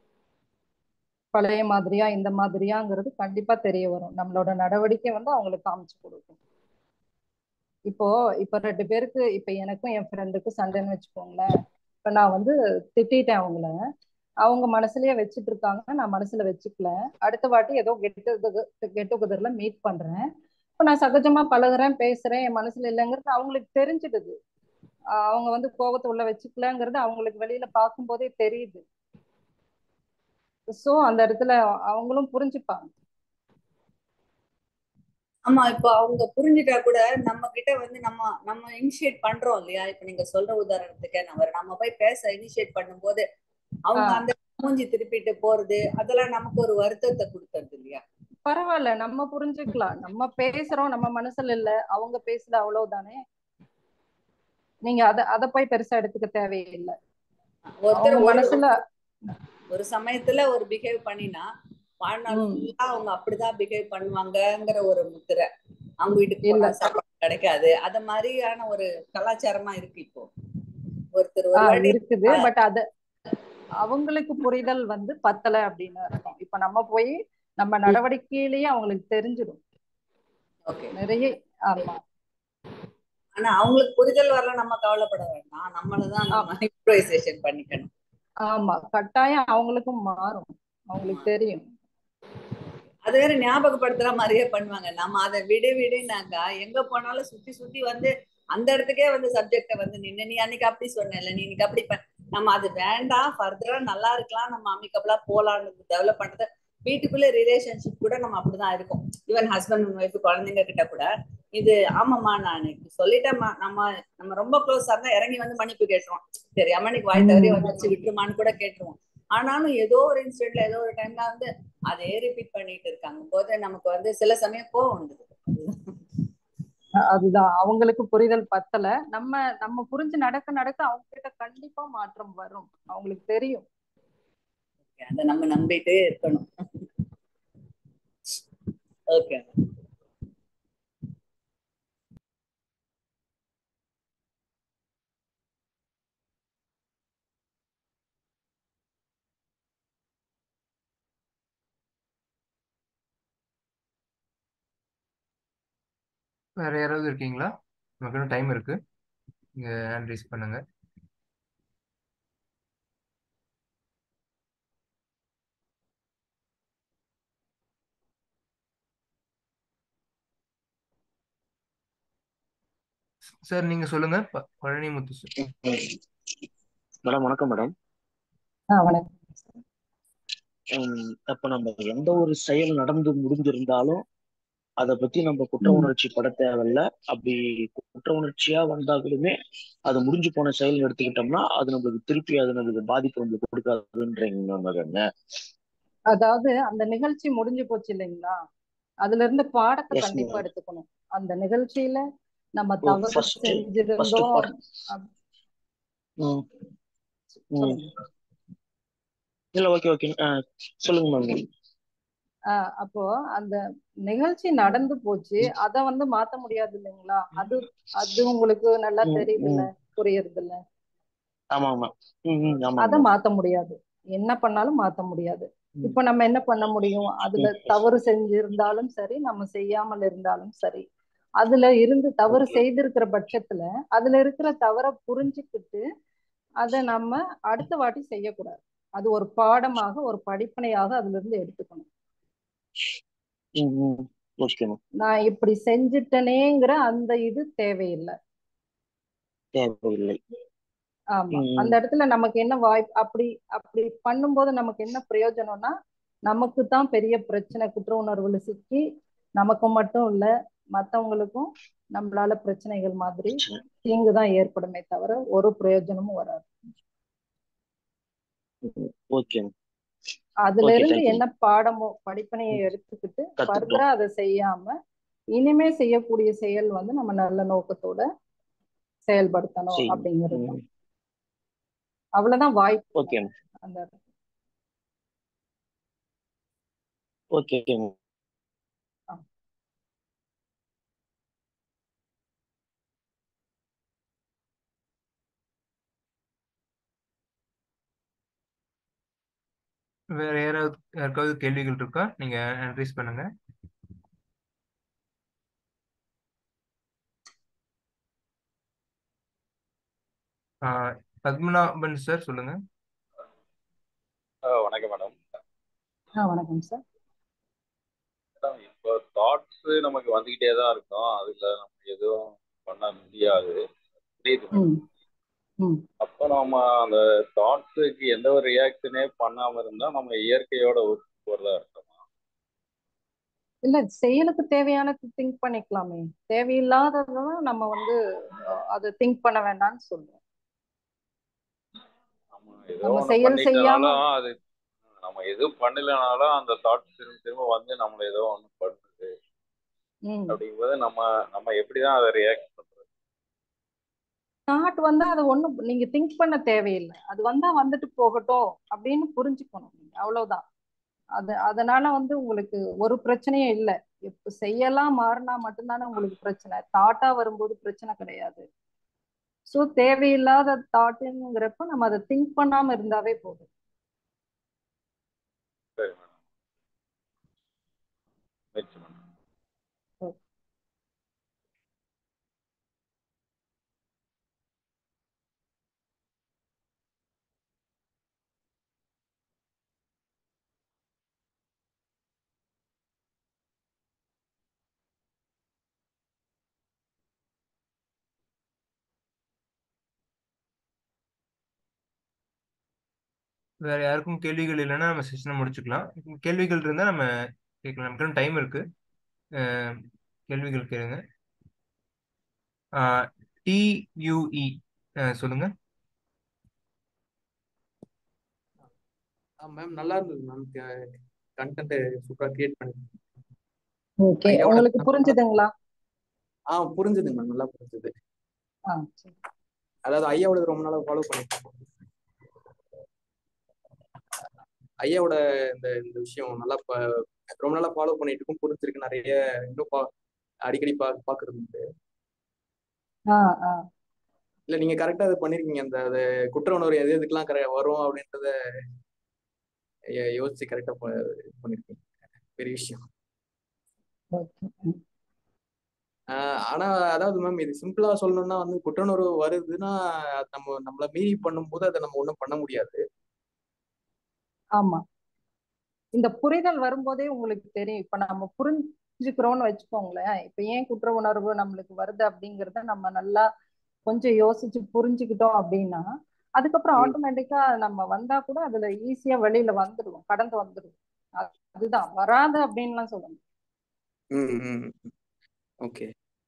பழைய மாதிரியா இந்த மாதிரியாங்கிறது கண்டிப்பா தெரிய வரும் நம்மளோட நடவடிக்கை வந்து அவங்களுக்கு காமிச்சு கொடுக்கும் இப்போ இப்ப ரெண்டு பேருக்கு இப்ப எனக்கும் என் ஃப்ரெண்டுக்கும் சண்டைன்னு வச்சுக்கோங்களேன் இப்ப நான் வந்து திட்டிட்டேன் அவங்கள அவங்க மனசுலயே வச்சுட்டு இருக்காங்க நான் மனசுல வச்சுக்கல அடுத்த வாட்டி ஏதோ கெட்டு கெட் டுகெதர்ல மீட் பண்றேன் இப்ப நான் சகஜமா பழகுறேன் பேசுறேன் என் மனசுல இல்லைங்கிறது அவங்களுக்கு தெரிஞ்சிடுது அவங்க வந்து கோபத்தை உள்ள வச்சுக்கலங்கிறது அவங்களுக்கு வெளியில பார்க்கும் போதே தெரியுது சோ அந்த இடத்துல அவங்களும் புரிஞ்சுப்பாங்க ஆமா இப்போ அவங்க புரிஞ்சுட்டா கூட நம்ம கிட்ட வந்து நம்ம நம்ம இனிஷியேட் பண்றோம் இல்லையா இப்ப நீங்க சொல்ற உதாரணத்துக்கு நம்ம நம்ம போய் பேச இனிஷியேட் பண்ணும்போது அவங்க அந்த மூஞ்சி திருப்பிட்டு போறது அதெல்லாம் நமக்கு ஒரு வருத்தத்தை கொடுக்கறது இல்லையா பரவாயில்ல நம்ம புரிஞ்சுக்கலாம் நம்ம பேசுறோம் நம்ம மனசுல இல்ல அவங்க பேசல அவ்வளவுதானே நீங்க அத அத போய் பெருசா எடுத்துக்க தேவையில்லை ஒருத்தர் மனசுல ஒரு சமயத்துல ஒரு பிஹேவ் பண்ணினா வாழ்நாள் ஃபுல்லா அவங்க அப்படிதான் பிஹேவ் பண்ணுவாங்கங்கிற ஒரு முத்திரை அவங்க வீட்டுக்கு போனா சாப்பாடு கிடைக்காது அத மாதிரியான ஒரு கலாச்சாரமா இருக்கு இப்போ ஒருத்தர் ஒரு இருக்குது பட் அது அவங்களுக்கு புரிதல் வந்து பத்தல அப்படின்னு அர்த்தம் இப்ப நம்ம போய் நம்ம நடவடிக்கையிலேயே அவங்களுக்கு தெரிஞ்சிடும் நிறைய ஆமா ஆனா அவங்களுக்கு புரிதல் வரல நம்ம கவலைப்பட வேண்டாம் நம்மளதான் நம்ம இம்ப்ரோவைசேஷன் பண்ணிக்கணும் ஆமா கட்டாயம் அவங்களுக்கும் மாறும் அவங்களுக்கு தெரியும் அது வேற ஞாபகப்படுத்துற மாதிரியே பண்ணுவாங்க நம்ம அதை விடு விடுனாக்கா எங்க போனாலும் சுத்தி சுத்தி வந்து அந்த இடத்துக்கே வந்து சப்ஜெக்ட வந்து நின்று நீ அன்னைக்கு அப்படி சொன்ன நீ இன்னைக்கு அப்படி நம்ம அது வேண்டாம் ஃபர்தரா நல்லா இருக்கலாம் நம்ம அமிக்கபிளா போலான்னு டெவலப் பண்றது வீட்டுக்குள்ள ரிலேஷன்ஷிப் கூட நம்ம அப்படிதான் இருக்கும் ஈவன் ஹஸ்பண்ட் அண்ட் ஒய்ஃப் குழந்தைங்க கிட்ட கூட இது ஆமாம்மா நான் சொல்லிட்டேம்மா நம்ம நம்ம ரொம்ப க்ளோஸா இருந்தா இறங்கி வந்து மன்னிப்பு கேட்டுருவோம் சரி அம்மனுக்கு வாய் தவறி வந்துச்சு விட்டுருமான்னு கூட கேட்டுருவோம் ஆனாலும் ஏதோ ஒரு இன்சிடென்ட்ல ஏதோ ஒரு டைம்ல வந்து அதே ரிப்பீட் பண்ணிட்டு இருக்காங்க போது நமக்கு வந்து சில சமயம் கோவம் வந்தது அதுதான் அவங்களுக்கு புரிதல் பத்தல நம்ம நம்ம புரிஞ்சு நடக்க நடக்க அவங்க கிட்ட கண்டிப்பா மாற்றம் வரும் அவங்களுக்கு தெரியும் அதை நம்ம நம்பிட்டே இருக்கணும் ஓகே வேற யாராவது இருக்கீங்களா நமக்கு இன்னும் டைம் இருக்கு நீங்க ஹேண்ட் ரைஸ் பண்ணுங்க சார் நீங்க சொல்லுங்க ப- பழனிமுத்து சார் மேடம் வணக்கம் மேடம் ஆ வணக்கம் உம் அப்ப நம்ம எந்த ஒரு செயல் நடந்து முடிஞ்சிருந்தாலும் அதை பத்தி நம்ம குற்ற ம். உணர்ச்சி பட தேவையில்ல அப்படி குற்ற உணர்ச்சியா வந்தாலுமே அது முடிஞ்சு போன செயல் எடுத்துக்கிட்டோம்னா அது நம்மளுக்கு திருப்பி அது நம்மளுக்கு பாதிப்பு நம்மளுக்கு கொடுக்காதுன்றீங்க மகன் அதாவது அந்த நிகழ்ச்சி முடிஞ்சு போச்சு இல்லைங்களா அதுல இருந்து பாடத்தை Yes, கண்டிப்பா ma'am. எடுத்துக்கணும் அந்த நிகழ்ச்சியில நம்ம ஓ, தவறு first- first செஞ்சிருந்தோம் part. அப்- ம் ம் சொல்லுங்க இல்ல ஓகே ஓகே சொல்லுங்க மேம் ஆஹ் அப்போ அந்த நிகழ்ச்சி நடந்து போச்சு அத வந்து மாத்த முடியாது இல்லைங்களா அது அது உங்களுக்கு நல்லா ம், தெரியுது இல்ல ம். புரியுறது இல்ல ஆமா ஆமா ம் ம் ஆமா அத மாத்த முடியாது என்ன பண்ணாலும் மாத்த முடியாது ம். இப்ப நம்ம என்ன பண்ண முடியும் அதுல தவறு செஞ்சிருந்தாலும் சரி நம்ம செய்யாமல் இருந்தாலும் சரி அதுல இருந்து தவறு Okay. செய்திருக்கிற பட்சத்துல அதுல இருக்கிற தவறை புரிஞ்சுக்கிட்டு அதை நம்ம அடுத்த வாட்டி செய்யக்கூடாது அது ஒரு பாடமாக ஒரு படிப்பனையாக அதுல இருந்து எடுத்துக்கணும் ம் ம் ஓகே மேம் நான் இப்படி செஞ்சுட்டனேங்கிற அந்த இது தேவையில்லை தேவையில்லை ஆமா ம், ம். அந்த இடத்துல நமக்கு என்ன வாய்ப்பு அப்படி அப்படி பண்ணும்போது நமக்கு என்ன பிரயோஜனம்னா நமக்கு தான் பெரிய பிரச்சனை குற்ற உணர்வுல சிக்கி நமக்கு மட்டும் இல்ல மத்தவங்களுக்கும் நம்மளால பிரச்சனைகள் மாதிரி பிரச்சனை. தீங்கு தான் ஏற்படுமே தவிர ஒரு பிரயோஜனமும் வராது ஓகே மேம் அதுல Okay, இருந்து thank you. என்ன பாடமோ படிப்பனையை எடுத்துக்கிட்டு கத்துக்கிட்டோம். ஃபர்தரா அதை செய்யாம இனிமே செய்யக்கூடிய செயல் வந்து நம்ம நல்ல நோக்கத்தோட செயல்படுத்தணும் செய்யணும். அப்படிங்கிறது தான். ம். அவ்வளவுதான் வாய்ப்பு ஓகே மேம் அந்த ஓகே ஓகே மேம் வேற யாராவது யாருக்காவது கேள்விகள் இருக்கா நீங்க ஹேண்ட் ரைஸ் பண்ணுங்க ஆஹ் பத்மநாபன் சார் சொல்லுங்க ஆ, வணக்கம் மேடம் ஆ வணக்கம் சார் மேடம் இப்போ தாட்ஸ் நமக்கு வந்துகிட்டே தான் இருக்கும் அதுல நம்ம எதுவும் பண்ண முடியாது புரியுது மேடம் ம் ம் அப்போ நம்ம அந்த தாட்ஸுக்கு எந்த ஒரு ரியாக்ஷனே பண்ணாம இருந்தா நம்ம இயற்கையோட ஒத்து போறதா இருக்கோமா இல்ல செயலுக்கு தேவையானது திங்க் பண்ணிக்கலாமே தேவையில்லாததான் நம்ம வந்து அஹ், அதை திங்க் பண்ண வேண்டாம்னு சொல்றோம் நம்ம ஏதோ நம்ம ஒண்ணு செயல் செய்யாம பண்ணிட்டனாலும் அது நம்ம எதுவும் பண்ணலனாலும் அந்த தாட்ஸ் திரும்ப திரும்ப வந்து நம்மள ஏதோ ஒண்ணு பண்ணுது ம் அப்படிங்கும்போது நம்ம நம்ம எப்படிதான் அதை ரியாக்ட் பண்றது தாட் வந்தா அது ஒண்ணும் நீங்க திங்க் பண்ண தேவையில்லை அது வந்தா வந்துட்டு போகட்டும் அப்படின்னு புரிஞ்சுக்கணும் நீங்க அவ்வளவுதான் அது அதனால வந்து உங்களுக்கு ஒரு பிரச்சனையும் இல்லை இப்ப செய்யலாம் மாறினா மட்டும்தானே உங்களுக்கு பிரச்சனை தாட்டா வரும்போது பிரச்சனை கிடையாது ஸோ தேவையில்லாத தாட்டுங்கிறப்ப நம்ம அதை திங்க் பண்ணாம இருந்தாவே போதும் சரி மேடம் முயற்சி மேடம் வேற யாருக்கும் கேள்விகள் இல்லைன்னா நம்ம செஷனை முடிச்சுக்கலாம் கேள்விகள் இருந்தா நம்ம கேட்கலாம் நமக்கு டைம் இருக்கு அஹ் கேள்விகள் கேளுங்க டியூஇ சொல்லுங்க மேம் நல்லா இருந்தது மேம் கண்டென்ட் சூப்பரா கிரியேட் பண்ணி ஓகே ஐயாவோட உங்களுக்கு புரிஞ்சுதுங்களா ஆ புரிஞ்சுதுங்க மேம் நல்லா புரிஞ்சுது ஆ சரி அதாவது ஐயாவோட ரொம்ப நாளா ஃபாலோ பண்ணிட்டு இருக்கோம். ஐயாவோட இந்த இந்த விஷயம் நல்லா ப- ரொம்ப நாளா ஃபாலோ பண்ணிட்டு இருக்கோம் புரிஞ்சிருக்கு நிறைய இன்னும் பா அடிக்கடி பா பாக்குறது உண்டு ஆ ஆ இல்ல நீங்க கரெக்டா அதை பண்ணிருக்கீங்க அந்த அது குற்ற உணர்வு எது எதுக்கெல்லாம் கரெ- வரும் அப்படின்றத ய- யோசிச்சு கரெக்டா பண்ணிருக்கீங்க பெரிய விஷயம் ஓகே ஆஹ் ஆனா அதாவது மேம் இது சிம்பிளா சொல்லணும்னா வந்து குற்றுணர்வு வருதுன்னா அது நம்ம நம்மள மீறி பண்ணும்போது அதை நம்ம ஒண்ணும் பண்ண முடியாது ஆமா இந்த புரிதல் வரும்போதே உங்களுக்கு தெரியும் இப்ப நம்ம புரிஞ்சுக்கிறோம்னு வச்சுக்கோங்களேன் இப்ப ஏன் குற்ற உணர்வு நம்மளுக்கு வருது அப்படிங்கறத நம்ம நல்லா கொஞ்சம் யோசிச்சு புரிஞ்சுக்கிட்டோம் அப்படின்னா அதுக்கப்புறம் ம். ஆட்டோமேட்டிக்கா நம்ம வந்தா கூட அதுல ஈஸியா வெளியில வந்துடுவோம் கடந்து வந்துடுவோம் அது- அதுதான் வராது அப்படின்லாம் சொல்லணும் ம் ம் ஓகே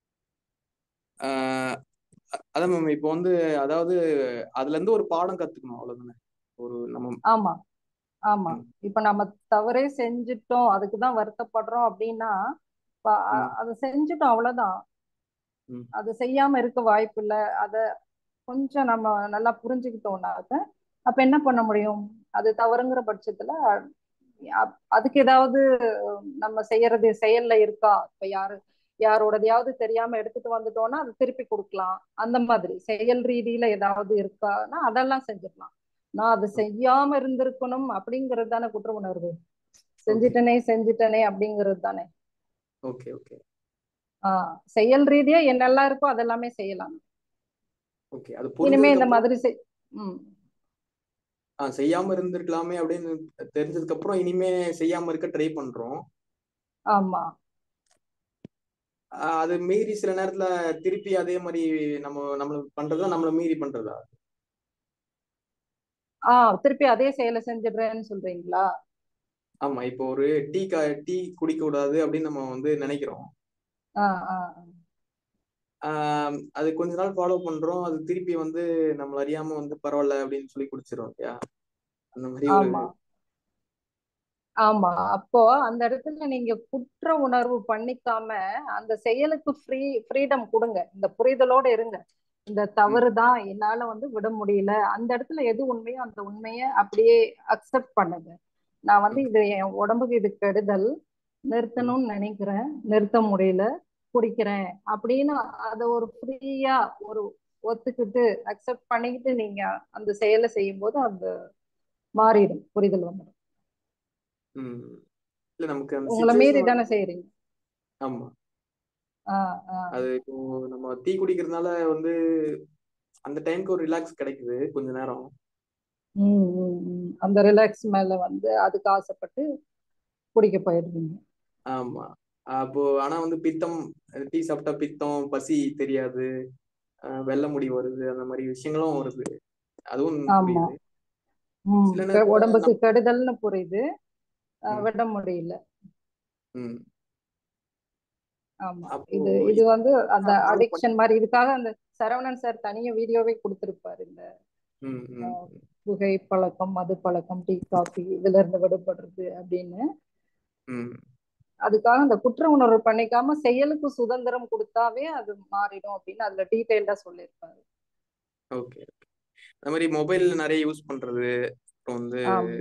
அதான் மேம் இப்போ வந்து அதாவது அதுல இருந்து ஒரு பாடம் கத்துக்கணும் அவ்வளவுதானே ஒரு நம்ம ஆமா ஆமா ம். இப்ப நம்ம தவறே செஞ்சுட்டோம் அதுக்குதான் வருத்தப்படுறோம் அப்படின்னா இப்ப அ- ம். அதை செஞ்சுட்டோம் அவ்வளவுதான் ம். அது செய்யாம இருக்க வாய்ப்பு இல்ல அத கொஞ்சம் நம்ம நல்லா புரிஞ்சுக்கிட்டோம்னாக்க அப்ப என்ன பண்ண முடியும் அது தவறுங்கிற பட்சத்துல அ- அதுக்கு ஏதாவது நம்ம செய்யறது செயல்ல இருக்கா இப்ப யாரு யாரோடதையாவது தெரியாம எடுத்துட்டு வந்துட்டோம்னா அது திருப்பி கொடுக்கலாம் அந்த மாதிரி செயல் ரீதியில ஏதாவது இருக்கான்னா அதெல்லாம் செஞ்சிடலாம் நான் அது செய்யாம இருந்திருக்கணும் அப்படிங்கிறது தானே குற்ற உணர்வு செஞ்சிட்டனே செஞ்சிட்டனே அப்படிங்கிறது தானே ஓகே ஓகே ஆஹ் செயல் ரீதியா என்னெல்லாம் இருக்கோ அதெல்லாமே செய்யலாம் ஓகே அது இனிமே புரிஞ்சதுக்கு இந்த அப்புறம் மாதிரி செய் ம் ஆ, செய்யாம இருந்திருக்கலாமே அப்படின்னு தெரிஞ்சதுக்கு அப்புறம் இனிமே செய்யாம இருக்க ட்ரை பண்றோம் ஆமா ஆ, அது மீறி சில நேரத்துல திருப்பி அதே மாதிரி நம்ம நம்மளுக்கு பண்றதா நம்மள மீறி பண்றதா ஆஹ் திருப்பி அதே செயலை செஞ்சிடுறேன்னு சொல்றீங்களா ஆமா இப்போ ஒரு டீ கா டீ குடிக்க கூடாது அப்படின்னு நம்ம வந்து நினைக்கிறோம் ஆஹ் ஆஹ் ஆஹ் அது கொஞ்ச நாள் ஃபாலோ பண்றோம் அது திருப்பி வந்து நம்மள அறியாம வந்து பரவாயில்ல அப்படின்னு சொல்லி குடிச்சிரும் இல்லையா அந்த மாதிரி ஒரு ஆமா ஆமா அப்போ அந்த இடத்துல நீங்க குற்ற உணர்வு பண்ணிக்காம அந்த செயலுக்கு ஃப்ரீ ஃப்ரீடம் கொடுங்க இந்த புரிதலோட இருங்க இந்த ம், தவறு தான் என்னால வந்து விட முடியல அந்த இடத்துல எது உண்மையோ அந்த உண்மையை அப்படியே அக்செப்ட் பண்ணுங்க நான் வந்து ஓகே இது என் உடம்புக்கு இது கெடுதல் ம், நிறுத்தணும்னு நினைக்கிறேன் நிறுத்த முடியல குடிக்கிறேன் அப்படின்னு அதை ஒரு ஃப்ரீயா ஒரு ஒத்துக்கிட்டு அக்செப்ட் பண்ணிக்கிட்டு நீங்க அந்த செயலை செய்யும் போது அது மாறிடும் புரிதல் வந்துடும் ம். இல்ல நமக்கு அந்த உங்களை மீறி சுச்சுவேஷன் தானே செய்யறீங்க ஆமா ஆஹ் ஆஹ் அது இப்போ நம்ம டீ குடிக்கிறதுனால வந்து அந்த டைம்க்கு ஒரு ரிலாக்ஸ் கிடைக்குது கொஞ்ச நேரம் உம் உம் உம் அந்த ரிலாக்ஸ் மேல வந்து அதுக்கு ஆசைப்பட்டு குடிக்க போயிடுவீங்க ஆமா அப்போ ஆனா வந்து பித்தம் டீ சாப்பிட்டா பித்தம் பசி தெரியாது அஹ் வெள்ளை முடி வருது அந்த மாதிரி விஷயங்களும் வருது அதுவும் ஆமா புரியுது உம் சில கெ- நேரத்துல உடம்புக்கு நம்ம கெடுதல்னு புரியுது ஆஹ் ம், விட முடியல ம். ஆமா அப்போ இது இது வந்து அந்த ஃபாலோ பண்ணி அடிக்ஷன் மாதிரி இதுக்காக அந்த சரவணன் சார் தனியா வீடியோவே கொடுத்திருப்பாரு இந்த ம், ம், ஆஹ் புகை பழக்கம் மது பழக்கம் டீ காபி இதுல இருந்து விடுபடுறது அப்படின்னு ம். அதுக்காக அந்த குற்ற உணர்வு பண்ணிக்காம செயலுக்கு சுதந்திரம் கொடுத்தாவே அது மாறிடும் அப்படின்னு அதுல டீட்டெயில்டா சொல்லியிருப்பாரு ஓகே அந்த மாதிரி மொபைல் நிறைய யூஸ் பண்றது அப்புறம் வந்து ஆம்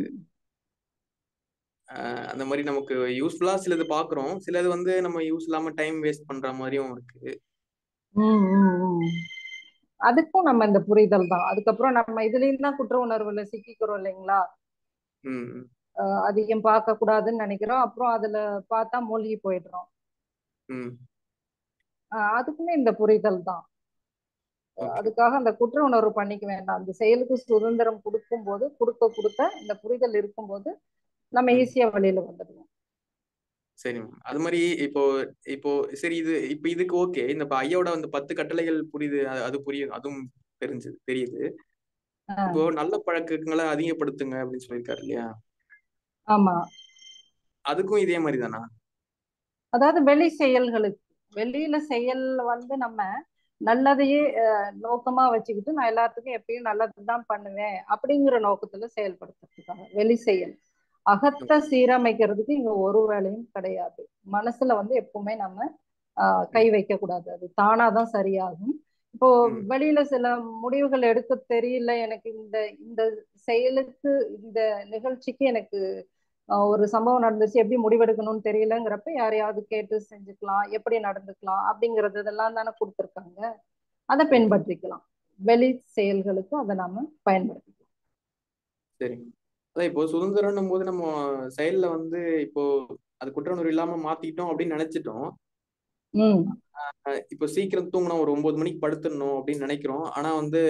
அஹ் அந்த மாதிரி நமக்கு யூஸ்ஃபுல்லா சிலது பாக்குறோம் சிலது வந்து நம்ம யூஸ் இல்லாம டைம் வேஸ்ட் பண்ற மாதிரியும் இருக்கு உம் உம் உம் அதுக்கும் நம்ம இந்த புரிதல் தான் அதுக்கப்புறம் நம்ம இதுலயும் தான் குற்ற உணர்வுல சிக்கிக்கிறோம் இல்லைங்களா ம், ம், அஹ் அதிகம் பார்க்க கூடாதுன்னு நினைக்கிறோம் அப்புறம் அதுல பார்த்தா மூழ்கி போயிடுறோம் ம். அஹ் அதுக்குமே இந்த புரிதல் தான் ஓகே அதுக்காக அந்த குற்ற உணர்வு பண்ணிக்க வேண்டாம் அந்த செயலுக்கு சுதந்திரம் கொடுக்கும் போது கொடுக்க கொடுக்க இந்த புரிதல் இருக்கும்போது நம்ம ம் ஈஸியா வெளியில வந்துடுவோம் சரி மேம் அது மாதிரி இப்போ இப்போ சரி இது இப்போ இதுக்கு ஓகே இந்த இப்ப ஐயாவோட அந்த பத்து கட்டளைகள் புரியுது அது அது புரியுது அதுவும் தெரிஞ்சு தெரியுது அஹ் இப்போ நல்ல பழக்கங்களை அதிகப்படுத்துங்க அப்படின்னு சொல்லியிருக்காரு இல்லையா ஆமா அதுக்கும் இதே மாதிரி தானா அதாவது வெளி செயல்களுக்கு வெளியில செயல் வந்து நம்ம நல்லதையே அஹ், நோக்கமா வச்சுக்கிட்டு நான் எல்லாத்துக்கும் எப்பயும் நல்லதுதான் பண்ணுவேன் அப்படிங்கிற நோக்கத்துல செயல்படுத்துறதுக்காக வெளி செயல் அகத்தை சீரமைக்கிறதுக்கு இங்க ஒரு வேலையும் கிடையாது மனசுல வந்து எப்பவுமே நம்ம ஆஹ் கை வைக்க கூடாது அது தானாதான் சரியாகும் இப்போ ம் வெளியில சில முடிவுகள் எடுக்க தெரியல எனக்கு இந்த இந்த செயலுக்கு இந்த நிகழ்ச்சிக்கு எனக்கு ஆஹ் ஒரு சம்பவம் நடந்துச்சு எப்படி முடிவெடுக்கணும்னு தெரியலங்கிறப்ப யாரையாவது கேட்டு செஞ்சுக்கலாம் எப்படி நடந்துக்கலாம் அப்படிங்கறது இதெல்லாம் தானே கொடுத்துருக்காங்க அதை ஓகே பின்பற்றிக்கலாம் வெளி செயல்களுக்கு அதை நாம பயன்படுத்திக்கலாம் சரி அதான் இப்போ சுதந்திரம்னும் போது நம்ம செயல்ல வந்து இப்போ அது குற்ற உணர்வு இல்லாம மாத்திட்டோம் அப்படின்னு நினைச்சிட்டோம் ம் அஹ் இப்போ சீக்கிரம் தூங்கணும் ஒரு ஒன்பது மணிக்கு படுத்துடணும் அப்படின்னு நினைக்கிறோம் ஆனா வந்து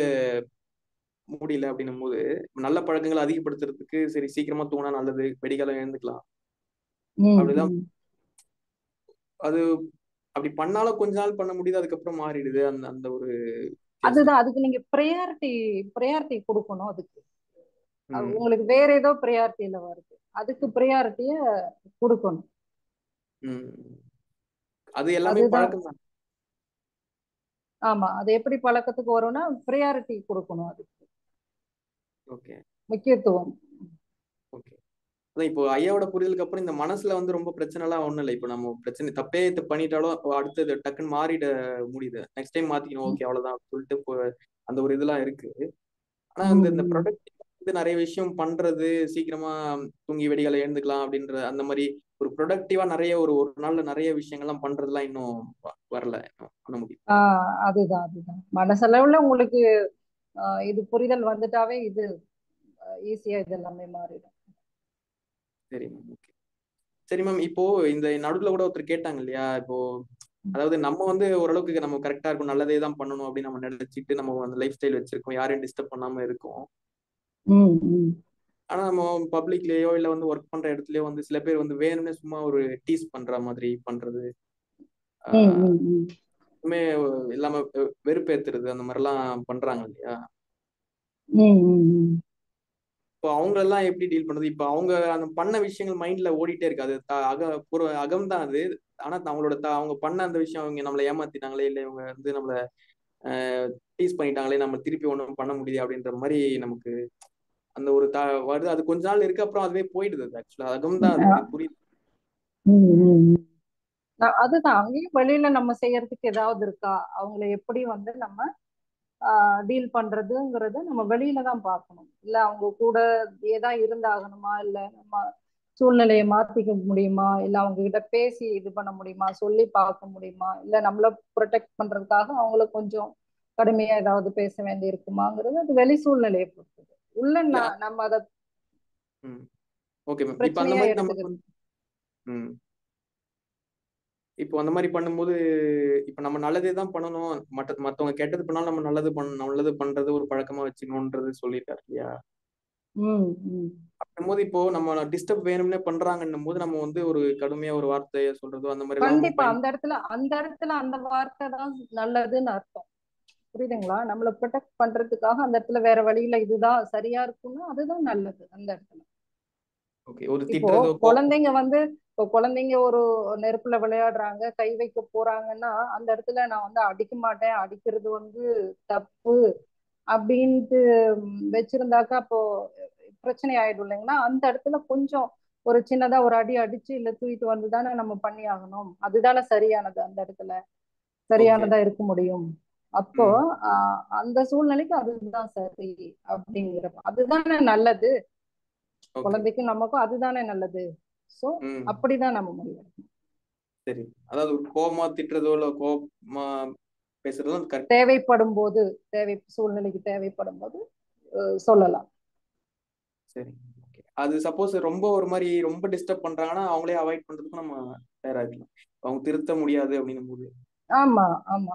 முடியல அப்படின்னும் போது நல்ல பழக்கங்களை அதிகப்படுத்துறதுக்கு சரி சீக்கிரமா தூங்கினா நல்லது வெடிகாலம் எழுந்துக்கலாம் ம் அப்படிதான் ம் அது அப்படி பண்ணாலும் கொஞ்ச நாள் பண்ண முடியுது அதுக்கப்புறம் மாறிடுது அந்த அந்த ஒரு வித்தியாசம் அதுதான் அதுக்கு நீங்க ப்ரையாரிட்டி ப்ரையாரிட்டி கொடுக்கணும் அதுக்கு அது ம் உங்களுக்கு வேற ஏதோ ப்ரையாரிட்டியில வருது அதுக்கு ப்ரையாரிட்டிய கொடுக்கணும் ம் அது எல்லாமே அதுதான் பழக்கம் தான் ஆமா அது எப்படி பழக்கத்துக்கு வரும்னா ப்ரையாரிட்டி கொடுக்கணும் அதுக்கு ஓகே முக்கியத்துவம் ஓகே அதான் இப்போ ஐயாவோட புரிதலுக்கு அப்புறம் இந்த மனசுல வந்து ரொம்ப பிரச்சனை எல்லாம் ஒண்ணும் இல்லை இப்போ நம்ம பிரச்சனை தப்பே இது பண்ணிட்டாலும் அப்போ அடுத்தது டக்குன்னு மாறிட முடியுது நெக்ஸ்ட் டைம் மாத்திக்கணும் ம் ஓகே அவ்வளவுதான் சொல்லிட்டு இப்போ அந்த ஒரு இதெல்லாம் இருக்கு ஆனா ம் இந்த இந்த ம். ப்ரொடக்ட் வந்து நிறைய விஷயம் பண்றது சீக்கிரமா தூங்கி வெடிகளை எழுந்துக்கலாம் அப்படின்ற அந்த மாதிரி ஒரு ப்ரொடக்டிவா நிறைய ஒரு ஒரு நாள்ல நிறைய விஷயங்கள்லாம் பண்றதுலாம் இன்னும் வ- வரல இன்னும் பண்ண முடியும் ஆஹ் அதுதான் அதுதான் மனசளவுல உங்களுக்கு ஆஹ் இது புரிதல் வந்துட்டாவே இது ஈஸியா இது எல்லாமே மாறிடும் சரி மேம் ஓகே சரி மேம் இப்போ இந்த நடுவுல கூட ஒருத்தர் கேட்டாங்க இல்லையா இப்போ அதாவது நம்ம வந்து ஓரளவுக்கு நம்ம கரெக்டா இருக்கும் நல்லதே தான் பண்ணணும் அப்படின்னு நம்ம நினைச்சிட்டு நம்ம அந்த லைஃப் ஸ்டைல் வச்சிருக்கோம் யாரையும் டிஸ்டர்ப் பண்ணாம இருக்கோம் ம் ம் ஆனா நம்ம பப்ளிக்லயோ இல்ல வந்து ஒர்க் பண்ற இடத்துலயோ வந்து சில பேர் வந்து வேணும்னே சும்மா ஒரு டீஸ் பண்ற மாதிரி பண்றது ம் ஆஹ் ம் ம் எதுவுமே இல்லாம வெ- வெறுப்பேத்துறது அந்த மாதிரிலாம் பண்றாங்க இல்லையா ம் ம் ம் இப்போ அவங்க எல்லாம் எப்படி டீல் பண்றது இப்போ அவங்க அந்த பண்ண விஷயங்கள் மைண்ட்ல ஓடிட்டே இருக்கு அது த- அக புற அகம் தான் அது ஆனா அவங்களோட த அவங்க பண்ண அந்த விஷயம் அவங்க நம்மளை ஏமாத்திட்டாங்களே இல்லை இவங்க வந்து நம்மள டீஸ் பண்ணிட்டாங்களே நம்ம திருப்பி ஒன்றும் பண்ண முடியாது அப்படின்ற மாதிரி நமக்கு அந்த ஒரு த வருது அது கொஞ்ச நாள் இருக்கு அப்புறம் அதுவே போயிடுது அது ஆக்சுவலா அகம் தான் அது ஆ, எனக்கு புரியுது ம் ம் ம். நான் அதுதான் அங்கேயும் வெளியில நம்ம செய்யறதுக்கு ஏதாவது இருக்கா அவங்கள எப்படி வந்து நம்ம டீல் பண்றதுங்கிறத நம்ம வெளியில தான் பார்க்கணும் இல்ல அவங்க கூட ஏதா இருந்தாகணுமா இல்ல நம்ம சூழ்நிலையை மாத்திக்க முடியுமா இல்ல அவங்க கிட்ட பேசி இது பண்ண முடியுமா சொல்லி பார்க்க முடியுமா இல்ல நம்மள ப்ரொடெக்ட் பண்றதுக்காக அவங்கள கொஞ்சம் கடுமையா ஏதாவது பேச வேண்டி இருக்குமாங்கிறது அது வெளி சூழ்நிலையை பொறுத்தது உள்ள இல்ல ந- நம்ம அதை ம் ஓகே மேம் இப்போ அந்த பிரச்சனையா மாதிரி நம்ம எடுத்துக்கிறது ம் இப்போ அந்த மாதிரி பண்ணும்போது இப்போ நம்ம நல்லதே தான் பண்ணணும் மற்ற மற்றவங்க கெட்டது பண்ணாலும் நம்ம நல்லது பண்ண நல்லது பண்றது ஒரு பழக்கமா வச்சுக்கணுன்றது சொல்லிட்டாரு இல்லையா ம் ம் பண்ணும்போது இப்போ நம்ம டிஸ்டர்ப் வேணும்னே பண்றாங்கன்னும் போது நம்ம வந்து ஒரு கடுமையா ஒரு வார்த்தையை சொல்றதோ அந்த மாதிரி எல்லாம் நம்ம கண்டிப்பா பயன் அந்த இடத்துல அந்த இடத்துல அந்த வார்த்தை தான் நல்லதுன்னு அர்த்தம் புரியுதுங்களா நம்மள ப்ரொடெக்ட் பண்றதுக்காக அந்த இடத்துல வேற வழியில இதுதான் சரியா இருக்கும்னா அதுதான் நல்லது அந்த இடத்துல ஓகே ஒரு இப்போ திட்டுறதோ கோ குழந்தைங்க வந்து இப்போ குழந்தைங்க ஒரு நெருப்புல விளையாடுறாங்க கை வைக்க போறாங்கன்னா அந்த இடத்துல நான் வந்து அடிக்க மாட்டேன் அடிக்கிறது வந்து தப்பு அப்படின்ட்டு ம், வச்சிருந்தாக்கா அப்போ பிரச்சனை ஆயிடும் இல்லைங்களா அந்த இடத்துல கொஞ்சம் ஒரு சின்னதா ஒரு அடி அடிச்சு இல்ல தூக்கிட்டு வந்து தானே நம்ம பண்ணி ஆகணும் அதுதானே சரியானது அந்த இடத்துல ஓகே சரியானதா இருக்க முடியும் அப்போ ம் ஆஹ் அந்த சூழ்நிலைக்கு அதுதான் சரி அப்படிங்கிறப்ப அதுதானே நல்லது ஓகே குழந்தைக்கும் நமக்கும் அதுதானே நல்லது சோ ம் அப்படிதான் நம்ம முடிவெடுக்கணும் சரி அதாவது கோபமா திட்டுறதோ இல்ல கோபமா பேசுறதோ கரெக்ட் தேவைப்படும் போது தேவை சூழ்நிலைக்கு தேவைப்படும் போது அஹ் சொல்லலாம் சரி ஓகே அது சப்போஸ் ரொம்ப ஒரு மாதிரி ரொம்ப டிஸ்டர்ப் பண்றாங்கன்னா அவங்களே அவாய்ட் பண்றதுக்கும் நம்ம தயாரா இருக்கலாம் அவங்க திருத்த முடியாது அப்படின்னும் போது ஆமா ஆமா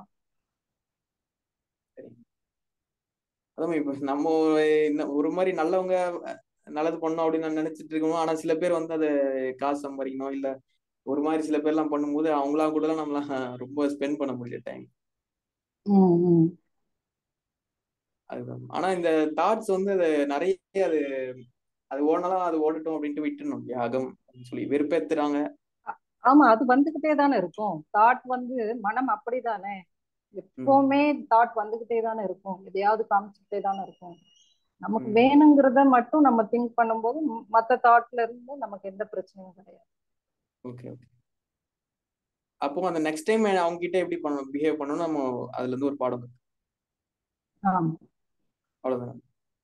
சரி அதான் இப்ப நம்ம இந்த- ஒரு மாதிரி நல்லவங்க நல்லது பண்ணோம் அப்படின்னு நான் நினைச்சிட்டு இருக்கோம் ஆனா சில பேர் வந்து அதை காசு சம்பாதிக்கணும் இல்ல ஒரு மாதிரி சில பேர்லாம் பண்ணும்போது அவங்களா கூட நம்மள ரொம்ப ஸ்பெண்ட் பண்ண முடியல டைம் ம் ம் அதுதான் ஆனா இந்த தாட்ஸ் வந்து அது நிறைய அது அது ஓடனாலும் அது ஓடட்டும் அப்படின்ட்டு விட்டுணும் இல்லையா அகம் அப்படின்னு சொல்லி வெறுப்பேத்துறாங்க ஆ- ஆமா அது வந்துகிட்டே தானே இருக்கும் தாட் வந்து மனம் அப்படிதானே ம் எப்பவுமே தாட் வந்துகிட்டே தானே இருக்கும் எதையாவது காமிச்சுக்கிட்டே தானே இருக்கும் நமக்கு ம் வேணுங்கிறத மட்டும் நம்ம திங்க் பண்ணும்போது ம- மத்த தாட்ல இருந்து நமக்கு எந்த பிரச்சனையும் கிடையாது ஓகே ஓகே அப்போ அந்த நெக்ஸ்ட் டைம் அவங்க கிட்ட எப்படி பண்ணணும் பிஹேவ் பண்ணணும் நம்ம அதுல இருந்து ஒரு பாடம் இருக்கு. ஆமா அவ்வளவுதான்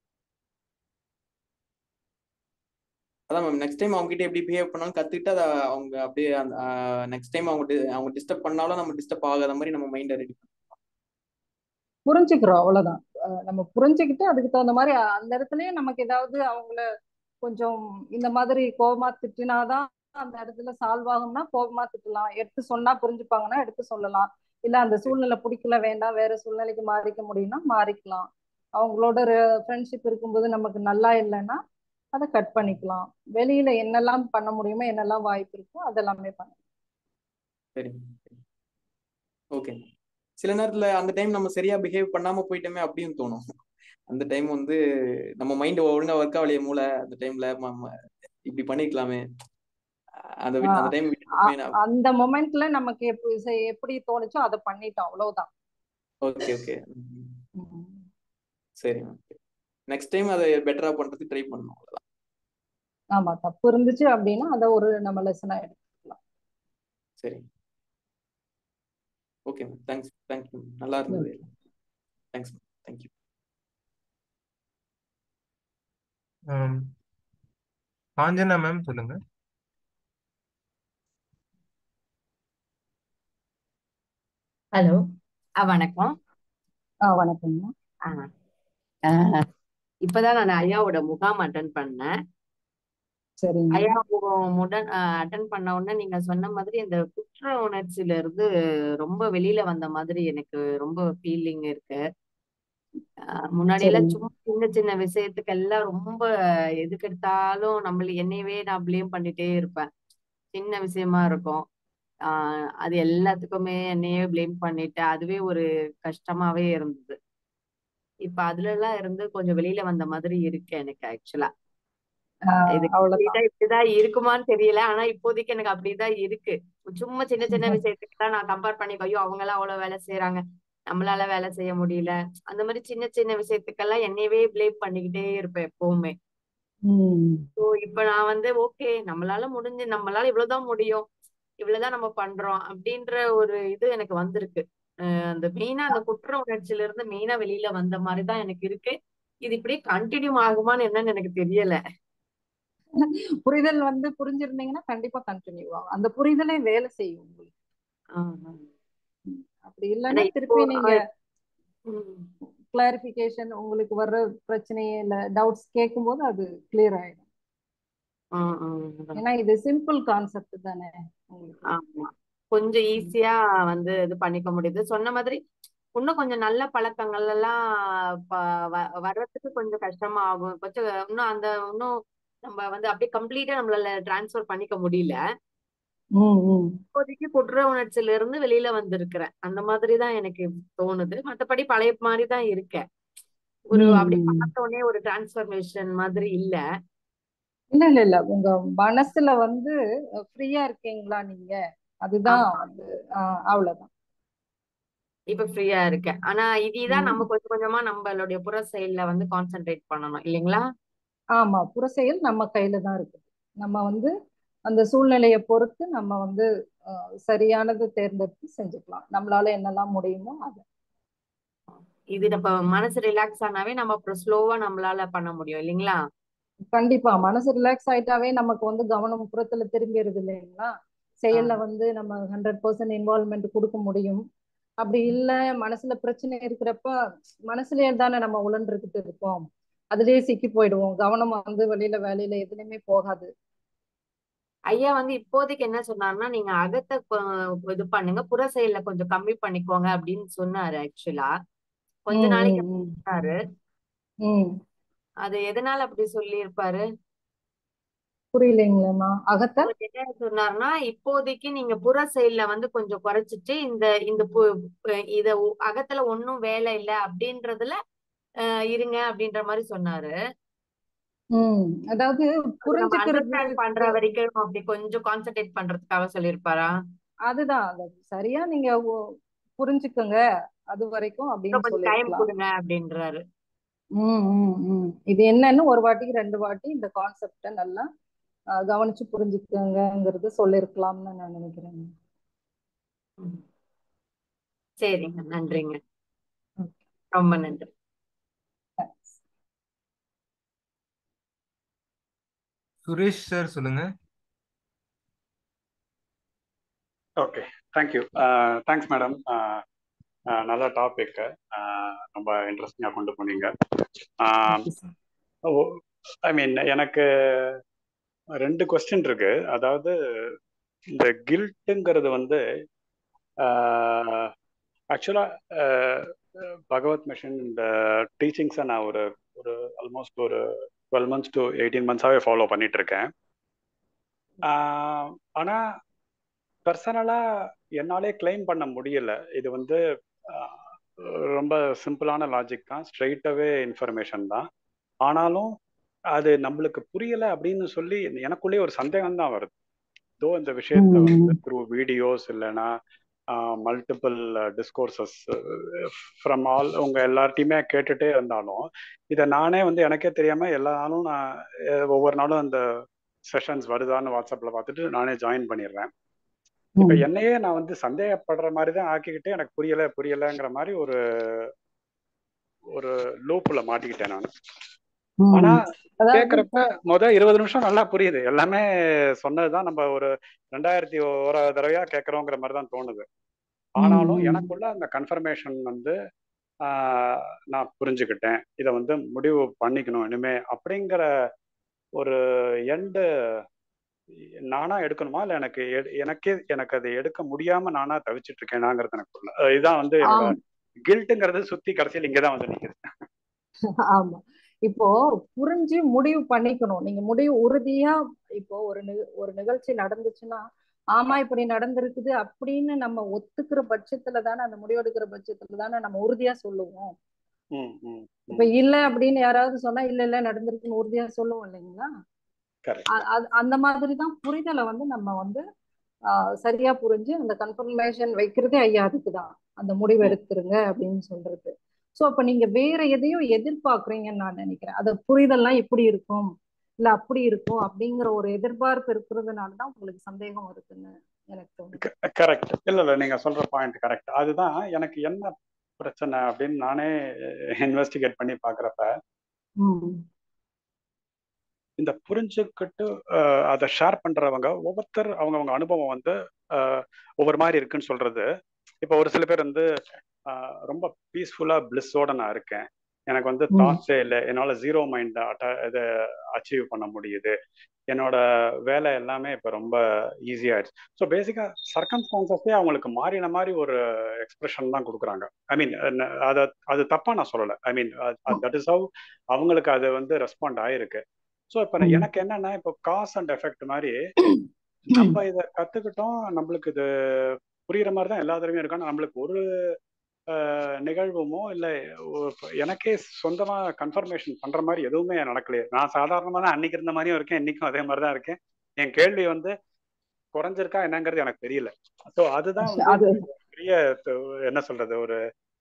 அதான் மேம் நெக்ஸ்ட் டைம் அவங்க கிட்ட எப்படி பிஹேவ் பண்ணாலும் கத்துக்கிட்டு அதை அவங்க அப்படியே அந்த நெக்ஸ்ட் டைம் அவங்க di- அவங்க டிஸ்டர்ப் பண்ணாலும் நம்ம டிஸ்டர்ப் ஆகாத மாதிரி நம்ம மைண்டை ரெடி புரிஞ்சுக்கிறோம் அவ்வளவுதான் அஹ் நம்ம புரிஞ்சுக்கிட்டு அதுக்கு தகுந்த மாதிரி அந்த இடத்துலயே நமக்கு ஏதாவது அவங்கள கொஞ்சம் இந்த மாதிரி கோபமா திட்டினாதான் அந்த இடத்துல சால்வ் ஆகும்னா கோபமா திட்டலாம் எடுத்து சொன்னா புரிஞ்சுப்பாங்கன்னா எடுத்து சொல்லலாம் இல்ல அந்த சூழ்நிலை பிடிக்கல வேண்டாம் வேற சூழ்நிலைக்கு மாறிக்க முடியும்னா மாறிக்கலாம் அவங்களோட ஃப்ரெண்ட்ஷிப் இருக்கும்போது நமக்கு நல்லா இல்லைன்னா அதை கட் பண்ணிக்கலாம் வெளியில என்னெல்லாம் பண்ண முடியுமோ என்னெல்லாம் வாய்ப்பு இருக்கோ அதெல்லாமே பண்ணலாம் சரி ஓகே சில நேரத்துல அந்த டைம் நம்ம சரியா பிஹேவ் பண்ணாம போயிட்டோமே அப்படின்னு தோணும் அந்த டைம் வந்து நம்ம மைண்ட் ஒழுங்கா ஒர்க் ஆகலையே மூளை அந்த டைம்ல இப்படி பண்ணிக்கலாமே அந்த வி- அந்த டைம் அ- அந்த மொமெண்ட்ல நமக்கு எப்படி செ- எப்படி தோணுச்சோ அதை பண்ணிட்டோம் அவ்வளவுதான் ஓகே ஓகே ம். சரி நெக்ஸ்ட் டைம் அதை பெட்டரா பண்றதுக்கு ட்ரை பண்ணணும் அவ்வளவுதான் ஆமா தப்பு இருந்துச்சு அப்படின்னா அதை ஒரு நம்ம லெசனா எடுத்துக்கலாம் சரி ஓகே மேம் தேங்க்ஸ் தேங்க்யூ நல்லா இருந்தது தேங்க்ஸ் தேங்க்யூ ஆம். காஞ்சனா மேம் சொல்லுங்க ஹலோ வணக்கம் ஆ வணக்கம்மா ஆ, ஆ, இப்பதான் நான் ஐயாவோட முகாம் அட்டன் பண்ணேன் சரிங்க ஐயா முடன் அட்டன் பண்ண உடனே நீங்க சொன்ன மாதிரி இந்த குற்ற உணர்ச்சியில இருந்து ரொம்ப வெளியில வந்த மாதிரி எனக்கு ரொம்ப ஃபீலிங் இருக்கு ஆஹ் முன்னாடி எல்லாம் சரிங்க சும்மா சின்ன சின்ன விஷயத்துக்கெல்லாம் ரொம்ப எதுக்கெடுத்தாலும் நம்மள என்னையவே நான் ப்ளேம் பண்ணிட்டே இருப்பேன் சின்ன விஷயமா இருக்கும் ஆஹ் அது எல்லாத்துக்குமே என்னையே ப்ளேம் பண்ணிட்டு அதுவே ஒரு கஷ்டமாவே இருந்தது இப்ப அதுல எல்லாம் இருந்து கொஞ்சம் வெளியில வந்த மாதிரி இருக்கு எனக்கு ஆக்சுவலா ஆஹ் இது அவ்வளவுதான் இப்படிதான் இப்படிதான் இருக்குமான்னு தெரியல ஆனா இப்போதைக்கு எனக்கு அப்படிதான் இருக்கு சும்மா சின்ன சின்ன விஷயத்துக்குலாம் நான் கம்பேர் பண்ணி ஐயோ அவங்க எல்லாம் அவ்வளவு வேலை செய்யறாங்க நம்மளால வேலை செய்ய முடியல அந்த மாதிரி சின்ன சின்ன விஷயத்துக்கெல்லாம் என்னையவே ப்ளேம் பண்ணிக்கிட்டே இருப்பேன் எப்பவுமே ம் ஸோ இப்ப நான் வந்து ஓகே நம்மளால முடிஞ்சு நம்மளால இவ்வளவுதான் முடியும் இவ்வளவுதான் நம்ம பண்றோம் அப்படின்ற ஒரு இது எனக்கு வந்திருக்கு அஹ் அந்த மெயினா அந்த குற்ற உணர்ச்சியில இருந்து மெயினா வெளியில வந்த மாதிரிதான் எனக்கு இருக்கு இது இப்படியே கண்டினியூ ஆகுமான்னு என்னன்னு எனக்கு தெரியல புரிதல் வந்து புரிஞ்சிருந்தீங்கன்னா கண்டிப்பா கண்டினியூ ஆகும் அந்த புரிதலே வேலை செய்யும் உங்களுக்கு ஆஹ் ம். அப்படி ஆனா இல்லைன்னா இப்போ திருப்பி நீங்க உம் கிளாரிபிகேஷன் உங்களுக்கு வர்ற பிரச்சனையே இல்ல டவுட்ஸ் கேட்கும்போது அது கிளியர் ஆயிடும் ஆஹ் ஆஹ் ஏன்னா இது சிம்பிள் கான்செப்ட் தானே உங்களுக்கு ஆமா கொஞ்சம் ம். ஈஸியா வந்து இது பண்ணிக்க முடியுது சொன்ன மாதிரி இன்னும் கொஞ்சம் நல்ல பழக்கங்கள் எல்லாம் ப- வ- வர்றதுக்கு கொஞ்சம் கஷ்டமா ஆகும் கொஞ்சம் இன்னும் அந்த இன்னும் நம்ம வந்து அப்படியே கம்ப்ளீட்டா நம்மளால டிரான்ஸ்ஃபர் பண்ணிக்க முடியல ம் ம் இப்போதைக்கு குற்ற உணர்ச்சியில இருந்து வெளியில வந்திருக்கிறேன் அந்த மாதிரி தான் எனக்கு தோணுது மத்தபடி பழைய மாதிரி தான் இருக்கேன் ஒரு ம் அப்படி ம் பார்த்த உடனே ஒரு டிரான்ஸ்ஃபர்மேஷன் மாதிரி இல்ல இல்ல இல்ல இல்ல உங்க மனசுல வந்து ஃப்ரீயா இருக்கீங்களா நீங்க அதுதான் ஆமா வந்து ஆஹ் அவ்வளவுதான் இப்ப ஃப்ரீயா இருக்கேன் ஆனா இதுதான் ம். நம்ம கொஞ்சம் கொஞ்சமா நம்மளுடைய புற செயல்ல வந்து கான்சென்ட்ரேட் பண்ணணும் இல்லைங்களா ஆமா புறச்செயல் நம்ம கையில தான் இருக்குது நம்ம வந்து அந்த சூழ்நிலையை பொறுத்து நம்ம வந்து ஆஹ் சரியானது தேர்ந்தெடுத்து செஞ்சுக்கலாம் நம்மளால என்னெல்லாம் முடியுமோ அதை இது நம்ம மனசு ரிலாக்ஸ் ஆனாவே நம்ம அப்புறம் ஸ்லோவா நம்மளால பண்ண முடியும் இல்லைங்களா கண்டிப்பா மனசு ரிலாக்ஸ் ஆயிட்டாவே நமக்கு வந்து கவனம் புறத்துல திரும்பிடுது இல்லைங்களா செயல்ல வந்து நம்ம ஹண்ட்ரட் பர்சன்ட் இன்வால்மெண்ட் கொடுக்க முடியும் அப்படி இல்ல மனசுல பிரச்சனை இருக்கிறப்ப மனசுலயே தானே நம்ம உழன்றுகிட்டு இருக்கோம் அதுலயே சிக்கி போயிடுவோம் கவனம் வந்து வெளியில வேலையில எதுலையுமே போகாது ஐயா வந்து இப்போதைக்கு என்ன சொன்னாருன்னா நீங்க அகத்தை கொ- இது பண்ணுங்க புற செயல்ல கொஞ்சம் கம்மி பண்ணிக்கோங்க அப்படின்னு சொன்னாரு ஆக்சுவலா கொஞ்ச ம் நாளைக்கு ம் ம் சொன்னாரு ம் அது எதனால அப்படி சொல்லி இருப்பாரு புரியலைங்களேம்மா அகத்த அவர் என்ன சொன்னாருன்னா இப்போதைக்கு நீங்க புற செயல்ல வந்து கொஞ்சம் குறைச்சிட்டு இந்த இந்த பு- இத ஒ- அகத்துல ஒண்ணும் வேலை இல்லை அப்படின்றதுல அஹ் இருங்க அப்படின்ற மாதிரி சொன்னாரு ம் அதாவது அது நம்ம புரிஞ்சுக்கிறது அண்டர்ஸ்டாண்ட் பண்ற வரைக்கும் அப்படி கொஞ்சம் கான்சென்ட்ரேட் பண்றதுக்காக சொல்லியிருப்பாரா அதுதான் அது சரியா நீங்க ஒ- புரிஞ்சுக்கங்க அது வரைக்கும் இன்னும் அப்படின்னு கொஞ்சம் டைம் சொல்லியிருக்கலாம் கொடுங்க அப்படின்றாரு ம் ம் ம் இது என்னன்னு ஒரு வாட்டிக்கு ரெண்டு வாட்டி இந்த கான்செப்டை நல்லா அஹ், கவனிச்சு புரிஞ்சுக்கங்கிறது சொல்லியிருக்கலாம்னு நான் நினைக்கிறேன் ம். சரிங்க நன்றிங்க ஓகே ரொம்ப நன்றி தேங்க்ஸ் சுரேஷ் சார் சொல்லுங்க ஓகே தேங்க்யூ தேங்க்ஸ் மேடம் நல்ல டாபிக் ரொம்ப இன்ட்ரெஸ்டிங்காக கொண்டு போனீங்க தேங்க்யூ சார் ஐ மீன் எனக்கு ரெண்டு கொஸ்டின் இருக்கு அதாவது இந்த கில்ட்டுங்கிறது வந்து ஆக்சுவலாக பகவத் மிஷன் இந்த டீச்சிங்ஸை நான் ஒரு ஒரு ஆல்மோஸ்ட் ஒரு டுவெல் மந்த்ஸ் டு எயிட்டீன் மந்த்ஸாகவே ஃபாலோ பண்ணிட்டு இருக்கேன் ஆனால் பர்சனலாக என்னாலே கிளைம் பண்ண முடியல இது வந்து ஆஹ், ரொம்ப சிம்பிளான லாஜிக் தான் ஸ்ட்ரெயிட்டாகவே இன்ஃபர்மேஷன் தான் ஆனாலும் அது நம்மளுக்கு புரியல அப்படின்னு சொல்லி எனக்குள்ளேயே ஒரு சந்தேகம் தான் வருது தோ இந்த விஷயத்த வந்து த்ரூ வீடியோஸ் இல்லைன்னா மல்டிபிள் டிஸ்கோர்சஸ் ஃப்ரம் ஆல் உங்க எல்லார்ட்டையுமே கேட்டுட்டே இருந்தாலும் இதை நானே வந்து எனக்கே தெரியாம எல்லா நாளும் நான் அஹ், ஒவ்வொரு நாளும் அந்த செஷன்ஸ் வருதான்னு வாட்ஸ்அப்ல பார்த்துட்டு நானே ஜாயின் பண்ணிடுறேன் இப்ப என்னையே நான் வந்து சந்தேகப்படுற மாதிரி தான் ஆக்கிக்கிட்டு எனக்கு புரியல புரியலங்கிற மாதிரி ஒரு ஒரு லூப்ல மாட்டிக்கிட்டேன் நான் ஆனா அதாவது கேக்குறப்ப முத இருபது நிமிஷம் நல்லா புரியுது எல்லாமே சொன்னதுதான் நம்ம ஒரு ரெண்டாயிரத்தி ஒரு தடவையா கேட்கறோங்கிற மாதிரி தான் தோணுது ஆனாலும் ம். எனக்குள்ள அந்த கன்ஃபர்மேஷன் வந்து ஆஹ், நான் புரிஞ்சுக்கிட்டேன் இதை வந்து முடிவு பண்ணிக்கணும் இனிமே அப்படிங்கிற ஒரு எண்டு நானா எடுக்கணுமா இல்ல எனக்கு எடு- எனக்கே எனக்கு அதை எடுக்க முடியாம நானா தவிச்சிட்டு இருக்கேனாங்கிறது எனக்கு புரியல. அஹ் இதான் வந்து என்னோட ஆம் கில்ட்டுங்கிறது சுத்தி கடைசியில் இங்கதான் வந்து நிக்குது ஆமா இப்போ புரிஞ்சு முடிவு பண்ணிக்கணும் நீங்க முடிவு உறுதியா இப்போ ஒரு நிக ஒரு நிகழ்ச்சி நடந்துச்சுன்னா ஆமா இப்படி நடந்திருக்குது அப்படின்னு நம்ம ஒத்துக்கிற பட்சத்துல தானே அந்த முடிவெடுக்கிற பட்சத்துல தானே நம்ம உறுதியா சொல்லுவோம் ம் ம் இப்ப இல்ல அப்படின்னு யாராவது சொன்னா இல்ல இல்ல நடந்திருக்குன்னு உறுதியா சொல்லுவோம் இல்லைங்களா கரெக்ட் அ- அது- அந்த மாதிரி தான் புரிதலை வந்து நம்ம வந்து ஆஹ் சரியா புரிஞ்சு அந்த கன்ஃபர்மேஷன் வைக்கிறதே ஐயா அதுக்கு தான் அந்த முடிவு ம் எடுத்துருங்க அப்படின்னு சொல்றது சோ அப்ப நீங்க வேற எதையும் எதிர்பார்க்கறீங்கன்னு நான் நினைக்கிறேன் அது புரிதல்லாம் இப்படி இருக்கும் இல்ல அப்படி இருக்கும் அப்படிங்கிற ஒரு எதிர்பார்ப்பு இருக்கிறதுனால தான் உங்களுக்கு சந்தேகம் வருதுன்னு எனக்கு தோணுது கரெக்ட் இல்ல இல்ல நீங்க சொல்ற பாயிண்ட் கரெக்ட் அதுதான் எனக்கு என்ன பிரச்சனை அப்படின்னு நானே இன்வெஸ்டிகேட் பண்ணி பாக்குறப்ப ம் இந்த புரிஞ்சுக்கிட்டு அஹ், அதை ஷேர் பண்றவங்க ஒவ்வொருத்தர் அவங்கவங்க அனுபவம் வந்து அஹ், ஒவ்வொரு மாதிரி இருக்குன்னு சொல்றது இப்போ ஒரு சில பேர் வந்து அஹ், ரொம்ப பீஸ்ஃபுல்லா பிளிஸ்ஸோட நான் இருக்கேன் எனக்கு வந்து ம் தாட்ஸே இல்லை என்னால ஜீரோ மைண்ட் இதை அச்சீவ் பண்ண முடியுது என்னோட வேலை எல்லாமே இப்போ ரொம்ப ஈஸியாயிடுச்சு ஸோ பேசிக்கா சர்க்கம்ஸ்டான்சஸே அவங்களுக்கு மாறின மாதிரி ஒரு எக்ஸ்பிரஷன் தான் கொடுக்குறாங்க ஐ மீன் அதை அது தப்பா நான் சொல்லலை I mean that is how அவங்களுக்கு அது வந்து ரெஸ்பாண்ட் ஆயிருக்கு ஸோ இப்போ ம் எனக்கு என்னன்னா இப்போ காஸ் அண்ட் எஃபெக்ட் மாதிரி நம்ம இதை கத்துக்கிட்டோம் நம்மளுக்கு இது புரியுற மாதிரி தான் எல்லா தடவையும் இருக்கும் ஆனா நம்மளுக்கு ஒரு அஹ், நிகழ்வுமோ இல்லை எனக்கே சொந்தமா கன்ஃபர்மேஷன் பண்ற மாதிரி எதுவுமே நடக்கலையே நான் சாதாரணமா தான் அன்னைக்கு இருந்த மாதிரியும் இருக்கேன் இன்னைக்கும் அதே மாதிரி தான் இருக்கேன் என் கேள்வி வந்து குறைஞ்சிருக்கா என்னங்கிறது எனக்கு தெரியல ஸோ அதுதான் வந்து அது எனக்கு ஒரு பெரிய த- என்ன சொல்றது ஒரு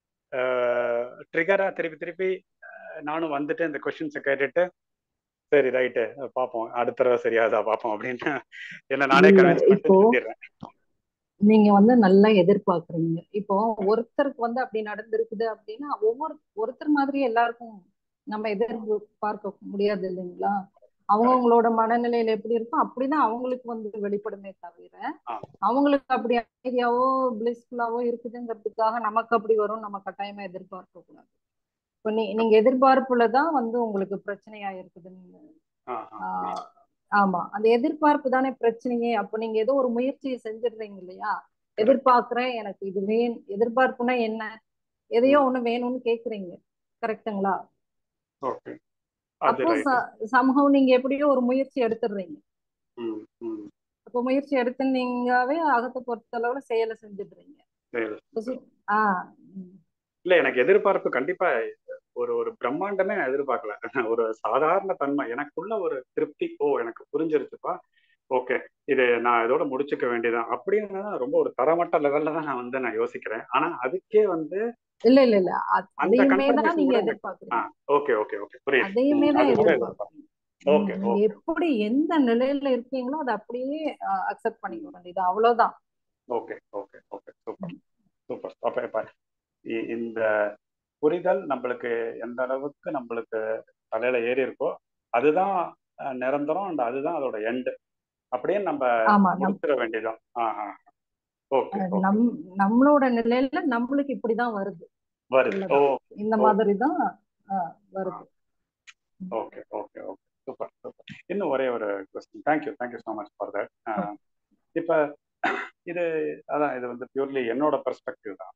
ட்ரிகரா திருப்பி திருப்பி அஹ், நானும் வந்துட்டு இந்த கொஸ்டின்ஸை கேட்டுட்டு சரி ரைட்டு பார்ப்போம் அடுத்த தடவை சரியாதா பார்ப்போம் அப்படின்னு என்ன நானே இல்ல கன்வின்ஸ் பண்ணிட்டு இப்போ நிறுத்திடுறேன் நீங்க வந்து நல்லா எதிர்பார்க்கறீங்க இப்போ ஒருத்தருக்கு வந்து அப்படி நடந்திருக்குது அப்படின்னா ஒவ்வொரு ஒருத்தர் மாதிரி எல்லாருக்கும் நம்ம எதிர்பார்க்க முடியாது இல்லைங்களா கரெக்ட் அவங்கவுங்களோட மனநிலையில எப்படி இருக்கோ அப்படிதான் அவங்களுக்கு வந்து வெளிப்படுமே தவிர ஆ அவங்களுக்கு அப்படி அமைதியாவோ பிளிஸ்ஃபுல்லாவோ இருக்குதுங்கிறதுக்காக நமக்கு அப்படி வரும் நம்ம கட்டாயமா எதிர்பார்க்க கூடாது இப்போ நீ நீங்க எதிர்பார்ப்புல தான் வந்து உங்களுக்கு பிரச்சனையா இருக்குதுன்னு ஆ ஆ ஆஹ் ஆமா அந்த எதிர்பார்ப்பு தானே பிரச்சனையே அப்போ நீங்க ஏதோ ஒரு முயற்சியை செஞ்சிடுறீங்க இல்லையா கரெக்ட் எதிர்பார்க்கிறேன் எனக்கு இது வேணும் எதிர்பார்ப்புனா என்ன எதையோ ம் ஒண்ணு வேணும்னு கேக்குறீங்க கரெக்ட்டுங்களா ஓகே அது அப்போ ரைட்டு சமூகம் நீங்க எப்படியோ ஒரு முயற்சி எடுத்துடுறீங்க ம் ம் அப்போ முயற்சி எடுத்துனீங்கவே அகத்தை பொறுத்தளவுல செயலை செஞ்சிடுறீங்க சரி இப்ப சு- ஆஹ் உம் இல்ல எனக்கு எதிர்பார்ப்பு கண்டிப்பா ஒரு ஒரு பிரம்மாண்டமே நான் எதிர்பார்க்கல ஒரு சாதாரண தன்மை எனக்குள்ள ஒரு திருப்தி ஓ எனக்கு புரிஞ்சிருச்சுப்பா ஓகே இது நான் இதோட முடிச்சுக்க வேண்டியதான் அப்படின்னு ரொம்ப ஒரு தரமட்ட லெவல்ல தான் நான் வந்து நான் யோசிக்கிறேன் ஆனா அதுக்கே வந்து இல்ல இல்ல இல்ல அ- அந்த அதையுமே தான் கன்ஃபர்மேஷன் நீங்க கூட எனக்கு ஆ எதிர்பார்க்கறீங்க ஓகே ஓகே ஓகே புரியுது அதையுமே ம், தான் அது கூட எதிர்பார்க்கறீங்க எதிர்பார்ப்பேன் உம் ஓகே நீங்க ஓகே எப்படி எந்த நிலையில இருக்கீங்களோ அதை அப்படியே அக்செப்ட் பண்ணிக்க வேண்டியது அவ்வளவுதான் okay okay okay super super அப்ப இப்ப இ- இந்த புரிதல் நம்மளுக்கு எந்த அளவுக்கு நம்மளுக்கு தலையில ஏறி இருக்கோ அதுதான் அஹ், நிரந்தரம் and அதுதான் அதோட எண்டு அப்படியே நம்ம ஆமா நம் முடிச்சிட வேண்டியதுதான் ஆஹ் ஓகே அஹ் ஓகே நம் நம்மளோட நிலையில நம்மளுக்கு இப்படிதான் வருது வருது ஓ உள்ளதான் இந்த ஓ மாதிரி தான் அஹ், வருது okay okay okay super super இன்னும் ஒரே ஒரு question thank you thank you so much for that இப்போ இது அதான் இது வந்து பியூர்லி என்னோட பெர்ஸ்பெக்டிவ் தான்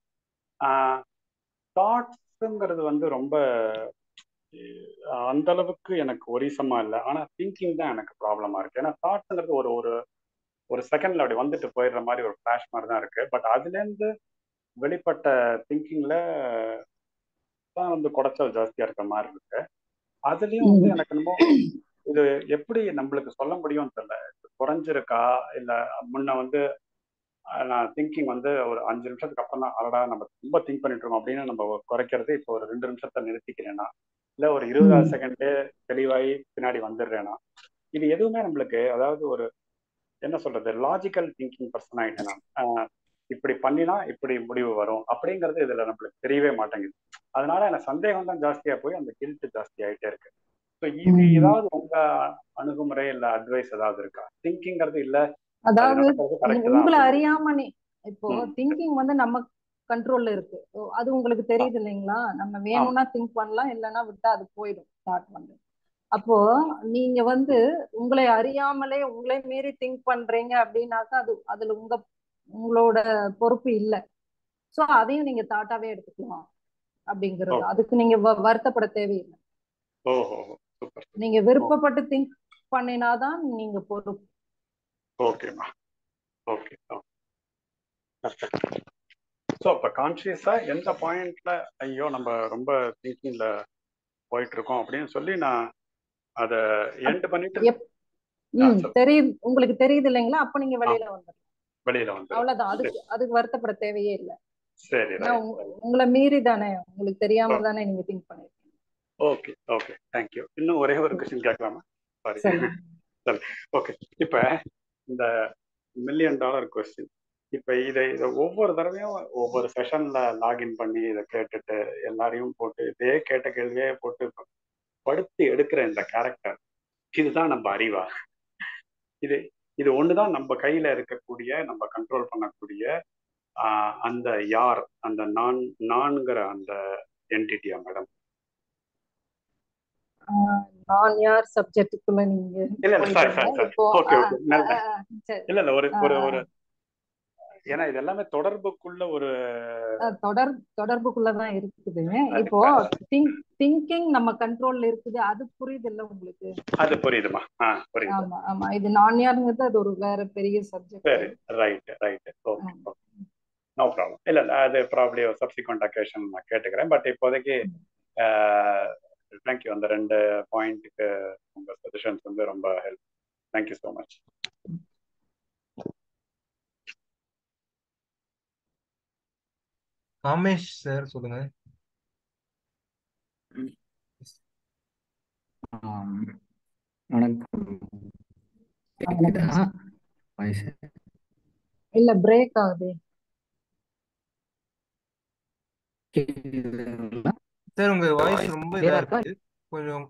தாட்ஸுங்கிறது வந்து ரொம்ப அஹ், அந்த அளவுக்கு எனக்கு ஒரிசமா இல்லை ஆனா திங்கிங் தான் எனக்கு ப்ராப்ளமா இருக்கு ஏன்னா தாட்ஸுங்கிறது ஒரு ஒரு ஒரு செகண்ட்ல அப்படி வந்துட்டு போயிடுற மாதிரி ஒரு ஃபிளாஷ் மாதிரி தான் இருக்கு பட் அதுலேருந்து வெளிப்பட்ட திங்கிங்ல தான் வந்து குடைச்சல் ஜாஸ்தியா இருக்கிற மாதிரி இருக்கு அதுலயும் வந்து ம். எனக்கு என்னமோ இது எப்படி நம்மளுக்கு சொல்ல முடியும்னு தெரியல குறைஞ்சிருக்கா இல்ல முன்ன வந்து அஹ், நான் திங்கிங் வந்து ஒரு அஞ்சு நிமிஷத்துக்கு அப்புறம் தான் அடடா நம்ம ரொம்ப திங்க் பண்ணிட்டு இருக்கோம் அப்படின்னு நம்ம குறைக்கிறது இப்போ ஒரு ரெண்டு நிமிஷத்தை நிறுத்திக்கிறேன்னா இல்ல ஒரு இருபதாவது ம். செகண்டே தெளிவாகி பின்னாடி வந்துடுறேன்னா இது எதுவுமே நம்மளுக்கு அதாவது ஒரு என்ன சொல்றது லாஜிக்கல் திங்கிங் பர்சன் ஆயிட்டேன் நான் ஆஹ் இப்படி பண்ணினா இப்படி முடிவு வரும் அப்படிங்கிறது இதுல நம்மளுக்கு தெரியவே மாட்டேங்குது அதனால எனக்கு சந்தேகம் தான் ஜாஸ்தியா போய் அந்த கில்ட் ஜாஸ்தி ஆயிட்டே இருக்கு ஸோ இது ம். ஏதாவது உங்க அணுகுமுறை இல்ல அட்வைஸ் ஏதாவது இருக்கா திங்கிங்கிறது இல்ல அது அதாவது நடக்கிறது உ- கரெக்ட் தான் உங்களை அப்படின்னு அறியாம நீ இப்போ ம் திங்கிங் வந்து நம்ம கண்ட்ரோல்ல இருக்கு ஓ, அது உங்களுக்கு ஆ, தெரியுது இல்லைங்களா நம்ம ஆமா வேணும்னா திங்க் பண்ணலாம் இல்லைன்னா விட்டா அது போயிடும் தாட் வந்து அப்போ நீங்க வந்து உங்களை அறியாமலே உங்களை மீறி திங்க் பண்றீங்க அப்படின்னாக்கா அது அதுல உங்க உங்களோட பொறுப்பு இல்லை சோ அதையும் நீங்க தாட்டாவே எடுத்துக்கலாம் அப்படிங்கிறது ஓகே அதுக்கு நீங்க வ- வருத்தப்பட தேவையில்லை ஓஹோ சூப்பர் நீங்க ஓ விருப்பப்பட்டு திங்க் பண்ணினாதான் நீங்க பொறுப்பு ஓகேம்மா ஓகே பர்ஃபெக்ட் ஸோ அப்போ கான்சியஸாக எந்த பாயிண்ட்ல ஐயோ நம்ம ரொம்ப திங்கிங்ல போயிட்டு இருக்கோம் அப்படின்னு சொல்லி நான் அதை அப்- எண்ட் பண்ணிட்டு எப் ஆ ம் சொல் தெரியுது உங்களுக்கு தெரியுது இல்லைங்களா அப்ப நீங்க ஆ வெளியில வந்துடலாம் வெளியில வந்துடும் அவ்வளவுதான் சரி அதுக்கு அதுக்கு வருத்தப்பட தேவையே இல்லை சரி ஏன்னா ரைட் உங்க- உங்களை மீறி தானே உங்களுக்கு தெரியாம தானே நீங்க திங்க் பண்ணிருக்கீங்க ஓகே ஓகே தேங்க்யூ இன்னும் ஒரே ஒரு கொஸ்டின் கேட்கலாமா சாரி சொல்லுங்க சரி ஓகே இப்போ இந்த மில்லியன் டாலர் கொஸ்டின் இப்போ இதை இதை ஒவ்வொரு தடவையும் ஒவ்வொரு செஷன்ல லாகின் பண்ணி இதை கேட்டுட்டு எல்லாரையும் போட்டு இதே கேட்ட கேள்வியே போட்டு படுத்து எடுக்கிற இந்த கேரக்டர் இதுதான் நம்ம அறிவா இது இது ஒண்ணுதான் நம்ம கையில இருக்கக்கூடிய நம்ம கண்ட்ரோல் பண்ணக்கூடிய ஆஹ், அந்த யார் அந்த நான் நான்கிற அந்த என்டிட்டியா மேடம் ஆஹ் நான் யார் சப்ஜெக்டுக்குள்ள நீங்க இல்ல இல்ல சாரி போயிட்டீங்க சாரி சாரி இப்போ ஓகே ஆஹ் ஓகே ஆஹ் நல்ல ஆஹ் ஆஹ் சரி இல்ல இல்ல ஒரு ஆஹ் ஒரு ஆஹ் ஒரு ஏன்னா இது எல்லாமே தொடர்புக்குள்ள ஒரு ஆஹ் தொடர் தொடர்புக்குள்ளதான் இருக்குது இப்போ அது திங்க் திங்கிங் நம்ம கண்ட்ரோல்ல இருக்குது அது புரியுது இல்ல உங்களுக்கு அது புரியுதுமா ஆ புரியுது ஆமா ஆமா இது நான் யாருங்கிறது அது ஒரு வேற பெரிய சப்ஜெக்ட் சரி right right okay okay no problem இல்ல இல்ல அது ப்ராப்ளி சப்சிக்வெண்ட் அக்கேஷன் நான் கேட்டுக்கிறேன் பட் இப்போதைக்கு தேங்க்யூ அந்த ரெண்டு பாயிண்ட்டுக்கு உங்க சஜஷன்ஸ் வந்து ரொம்ப help thank you so much Kamesh sir சொல்லுங்க ஆம், வணக்கம் வணக்கம் கேக்குதா சார் வாய்ஸ் இல்ல பிரேக் ஆகுது கேக்குதுங்களா சார் உங்க வாய்ஸ் வாய்ஸ் ரொம்ப இதா கிளியரா இருக்கா இருக்கு கொஞ்சம்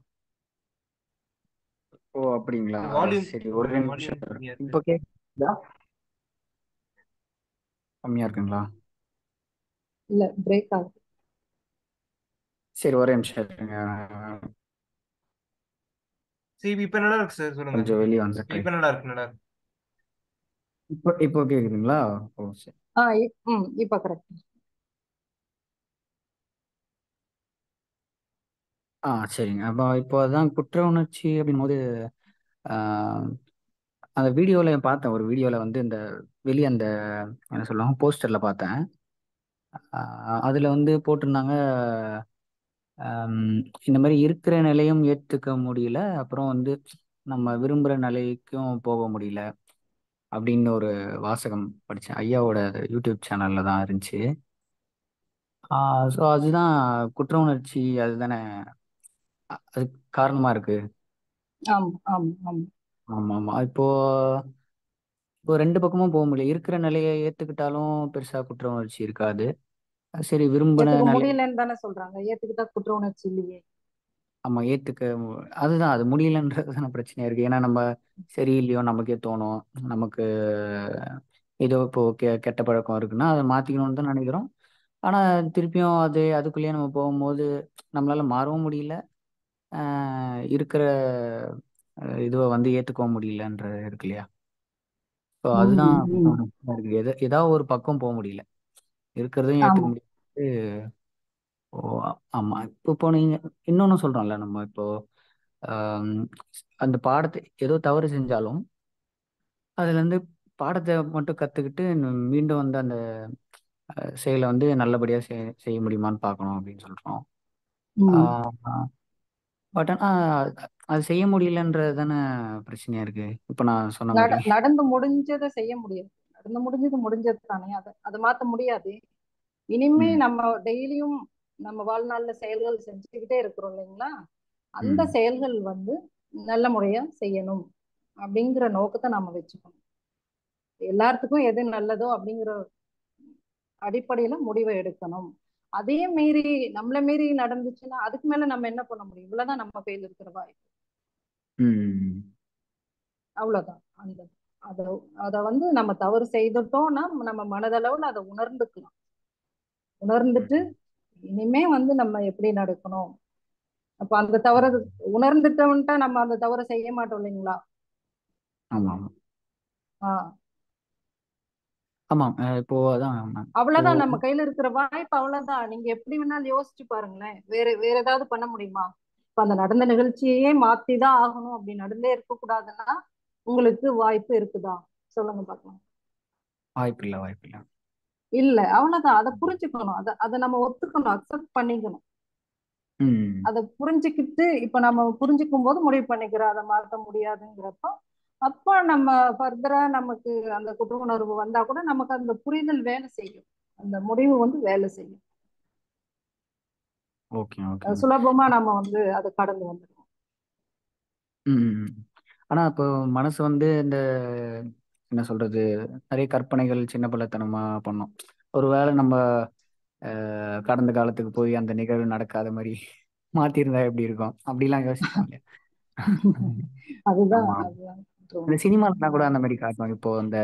ஓ அப்படிங்களா வால்யூம் சரி ஒரு வால்யூம் நிமிஷம் கம்மியா இருக்கு இப்போ கேக்குதா கம்மியா இருக்குங்களா இல்ல பிரேக் ஆகுது சரி ஒரே நிமிஷம் இருங்க சரி இப்ப நல்லா இருக்கு சார் சொல்லுங்க கொஞ்சம் வெளியே வந்துட்டு இப்ப நல்லா இருக்கு நல்லா இருக்கு இப்போ இப்போ கேக்குதுங்களா ஓ சரி ஆ இ- ம் இப்ப கரெக்ட் ஆ சரிங்க அப்போ இப்போ அதான் குற்ற உணர்ச்சி அப்படின்னும் போது ஆஹ், அந்த வீடியோவில் பார்த்தேன் ஒரு வீடியோவில் வந்து இந்த வெளியே அந்த என்ன சொல்லுவாங்க போஸ்டரில் பார்த்தேன் அதில் வந்து போட்டிருந்தாங்க ஆம், இந்த மாதிரி இருக்கிற நிலையும் ஏற்றுக்க முடியல அப்புறம் வந்து நம்ம விரும்புகிற நிலைக்கும் போக முடியல அப்படின்னு ஒரு வாசகம் படித்தேன் ஐயாவோட யூடியூப் சேனலில் தான் இருந்துச்சு ஸோ அதுதான் குற்ற உணர்ச்சி அதுதானே அ- அது காரணமாக இருக்கு ஆமா ஆமா ஆமா ஆமாம் ஆமாம் இப்போ இப்போ ரெண்டு பக்கமும் போக முடியல இருக்கிற நிலையை ஏத்துக்கிட்டாலும் பெருசா குற்ற உணர்ச்சி இருக்காது சரி விரும்பின ஏத்துக்க நிலை முடியலன்னு தானே சொல்றாங்க ஏத்துக்கிட்டா குற்ற உணர்ச்சி இல்லையே ஆமா ஏத்துக்க மு- அதுதான் அது முடியலன்றது தானே பிரச்சனையா இருக்கு ஏன்னா நம்ம சரியில்லையோ நமக்கே தோணும் நமக்கு ஏதோ இப்போ கெ கெட்ட பழக்கம் இருக்குன்னா அதை மாத்திக்கணும்னு தான் நினைக்கிறோம் ஆனா திருப்பியும் அது அதுக்குள்ளேயே நம்ம போகும்போது நம்மளால மாறவும் முடியல ஆஹ் இருக்கிற அஹ் இதுவை வந்து ஏத்துக்கவும் முடியலன்ற இருக்கு இல்லையா ஸோ அதுதான் ம், ம். இருக்கு எதா ஏதாவது ஒரு பக்கம் போக முடியல இருக்கிறதையும் ஏத்துக்க ஆமா முடியாது ஓ ஆமா இப்போ இப்போ நீங்க இன்னொன்னு சொல்றோம்ல நம்ம இப்போ ஆம், அந்த பாடத்தை ஏதோ தவறு செஞ்சாலும் அதுல இருந்து பாடத்தை மட்டும் கத்துக்கிட்டு மீண்டும் வந்து அந்த அஹ், செயலை வந்து நல்லபடியா செய் செய்ய முடியுமான்னு பார்க்கணும் அப்படின்னு சொல்றோம் ம். பட் ஆனா அது செய்ய முடியலன்றது தானே பிரச்சனையா இருக்கு இப்போ நான் சொன்ன நட மாதிரி நடந்து முடிஞ்சதை செய்ய முடியாது நடந்து முடிஞ்சது முடிஞ்சது தானே அதை அதை மாத்த முடியாது இனிமே ம் நம்ம டெய்லியும் நம்ம வாழ்நாள்ல செயல்கள் செஞ்சுக்கிட்டே இருக்கிறோம் இல்லைங்களா அந்த ம் செயல்கள் வந்து நல்ல முறையா செய்யணும் அப்படிங்கிற நோக்கத்தை நாம வச்சுக்கணும் எல்லாத்துக்கும் எது நல்லதோ அப்படிங்கிற அடிப்படையில முடிவை எடுக்கணும் அதே மீறி நம்மள மீறி நடந்துச்சுன்னா அதுக்கு மேல நம்ம என்ன பண்ண முடியும் இவ்வளவுதான் நம்ம கையில இருக்கிற வாய்ப்பு ம் அவ்வளவுதான் அந்த அத அத வந்து நம்ம தவறு செய்துட்டோம்னா நம்ம மனதளவுல அதை உணர்ந்துக்கலாம் உணர்ந்துட்டு இனிமே வந்து நம்ம எப்படி நடக்கணும் அப்ப அந்த தவற உணர்ந்துட்டோம்ட்டா நம்ம அந்த தவறை செய்ய மாட்டோம் இல்லைங்களா ஆமா ஆமா ஆஹ் ஆமாம் அஹ் இப்போ அதான் மேம் இப்போ அவ்வளவுதான் நம்ம கையில இருக்கிற வாய்ப்பு அவ்வளவுதான் நீங்க எப்படி வேணாலும் யோசிச்சு பாருங்களேன் வேற வேற ஏதாவது பண்ண முடியுமா இப்ப அந்த நடந்த நிகழ்ச்சியே மாத்தி தான் ஆகணும் அப்படி நடந்தே இருக்க கூடாதுன்னா உங்களுக்கு வாய்ப்பு இருக்குதா சொல்லுங்க பார்க்கலாம் வாய்ப்பு இல்லை வாய்ப்பு இல்லை இல்ல அவ்வளவுதான் அதை புரிஞ்சுக்கணும் அதை அதை நம்ம ஒத்துக்கணும் அக்செப்ட் பண்ணிக்கணும் ம் அதை புரிஞ்சுக்கிட்டு இப்ப நம்ம புரிஞ்சுக்கும் போது முடிவு பண்ணிக்கிறோம் அதை மாற்ற முடியாதுங்கிறப்போ அப்போ நம்ம ஃபர்தரா நமக்கு அந்த குற்ற உணர்வு வந்தா கூட நமக்கு அந்த புரிதல் வேலை செய்யும் அந்த முடிவு வந்து வேலை செய்யும் ஓகே ஓகே அது மேம் சுலபமா நம்ம வந்து அதை கடந்து வந்துடுவோம் ம் ஆனா இப்போ மனசு வந்து இந்த என்ன சொல்றது நிறைய கற்பனைகள் சின்ன பிள்ளைத்தனமா பண்ணோம் ஒருவேளை நம்ம அஹ், கடந்த காலத்துக்கு போய் அந்த நிகழ்வு நடக்காத மாதிரி மாத்திருந்தா எப்படி இருக்கும் அப்படிலாம் யோசிப்போம் இல்லையா அதுதான் ஆமா அதுதான் இந்த சினிமாலாம் கூட அந்த மாதிரி காட்டுவாங்க இப்போ இந்த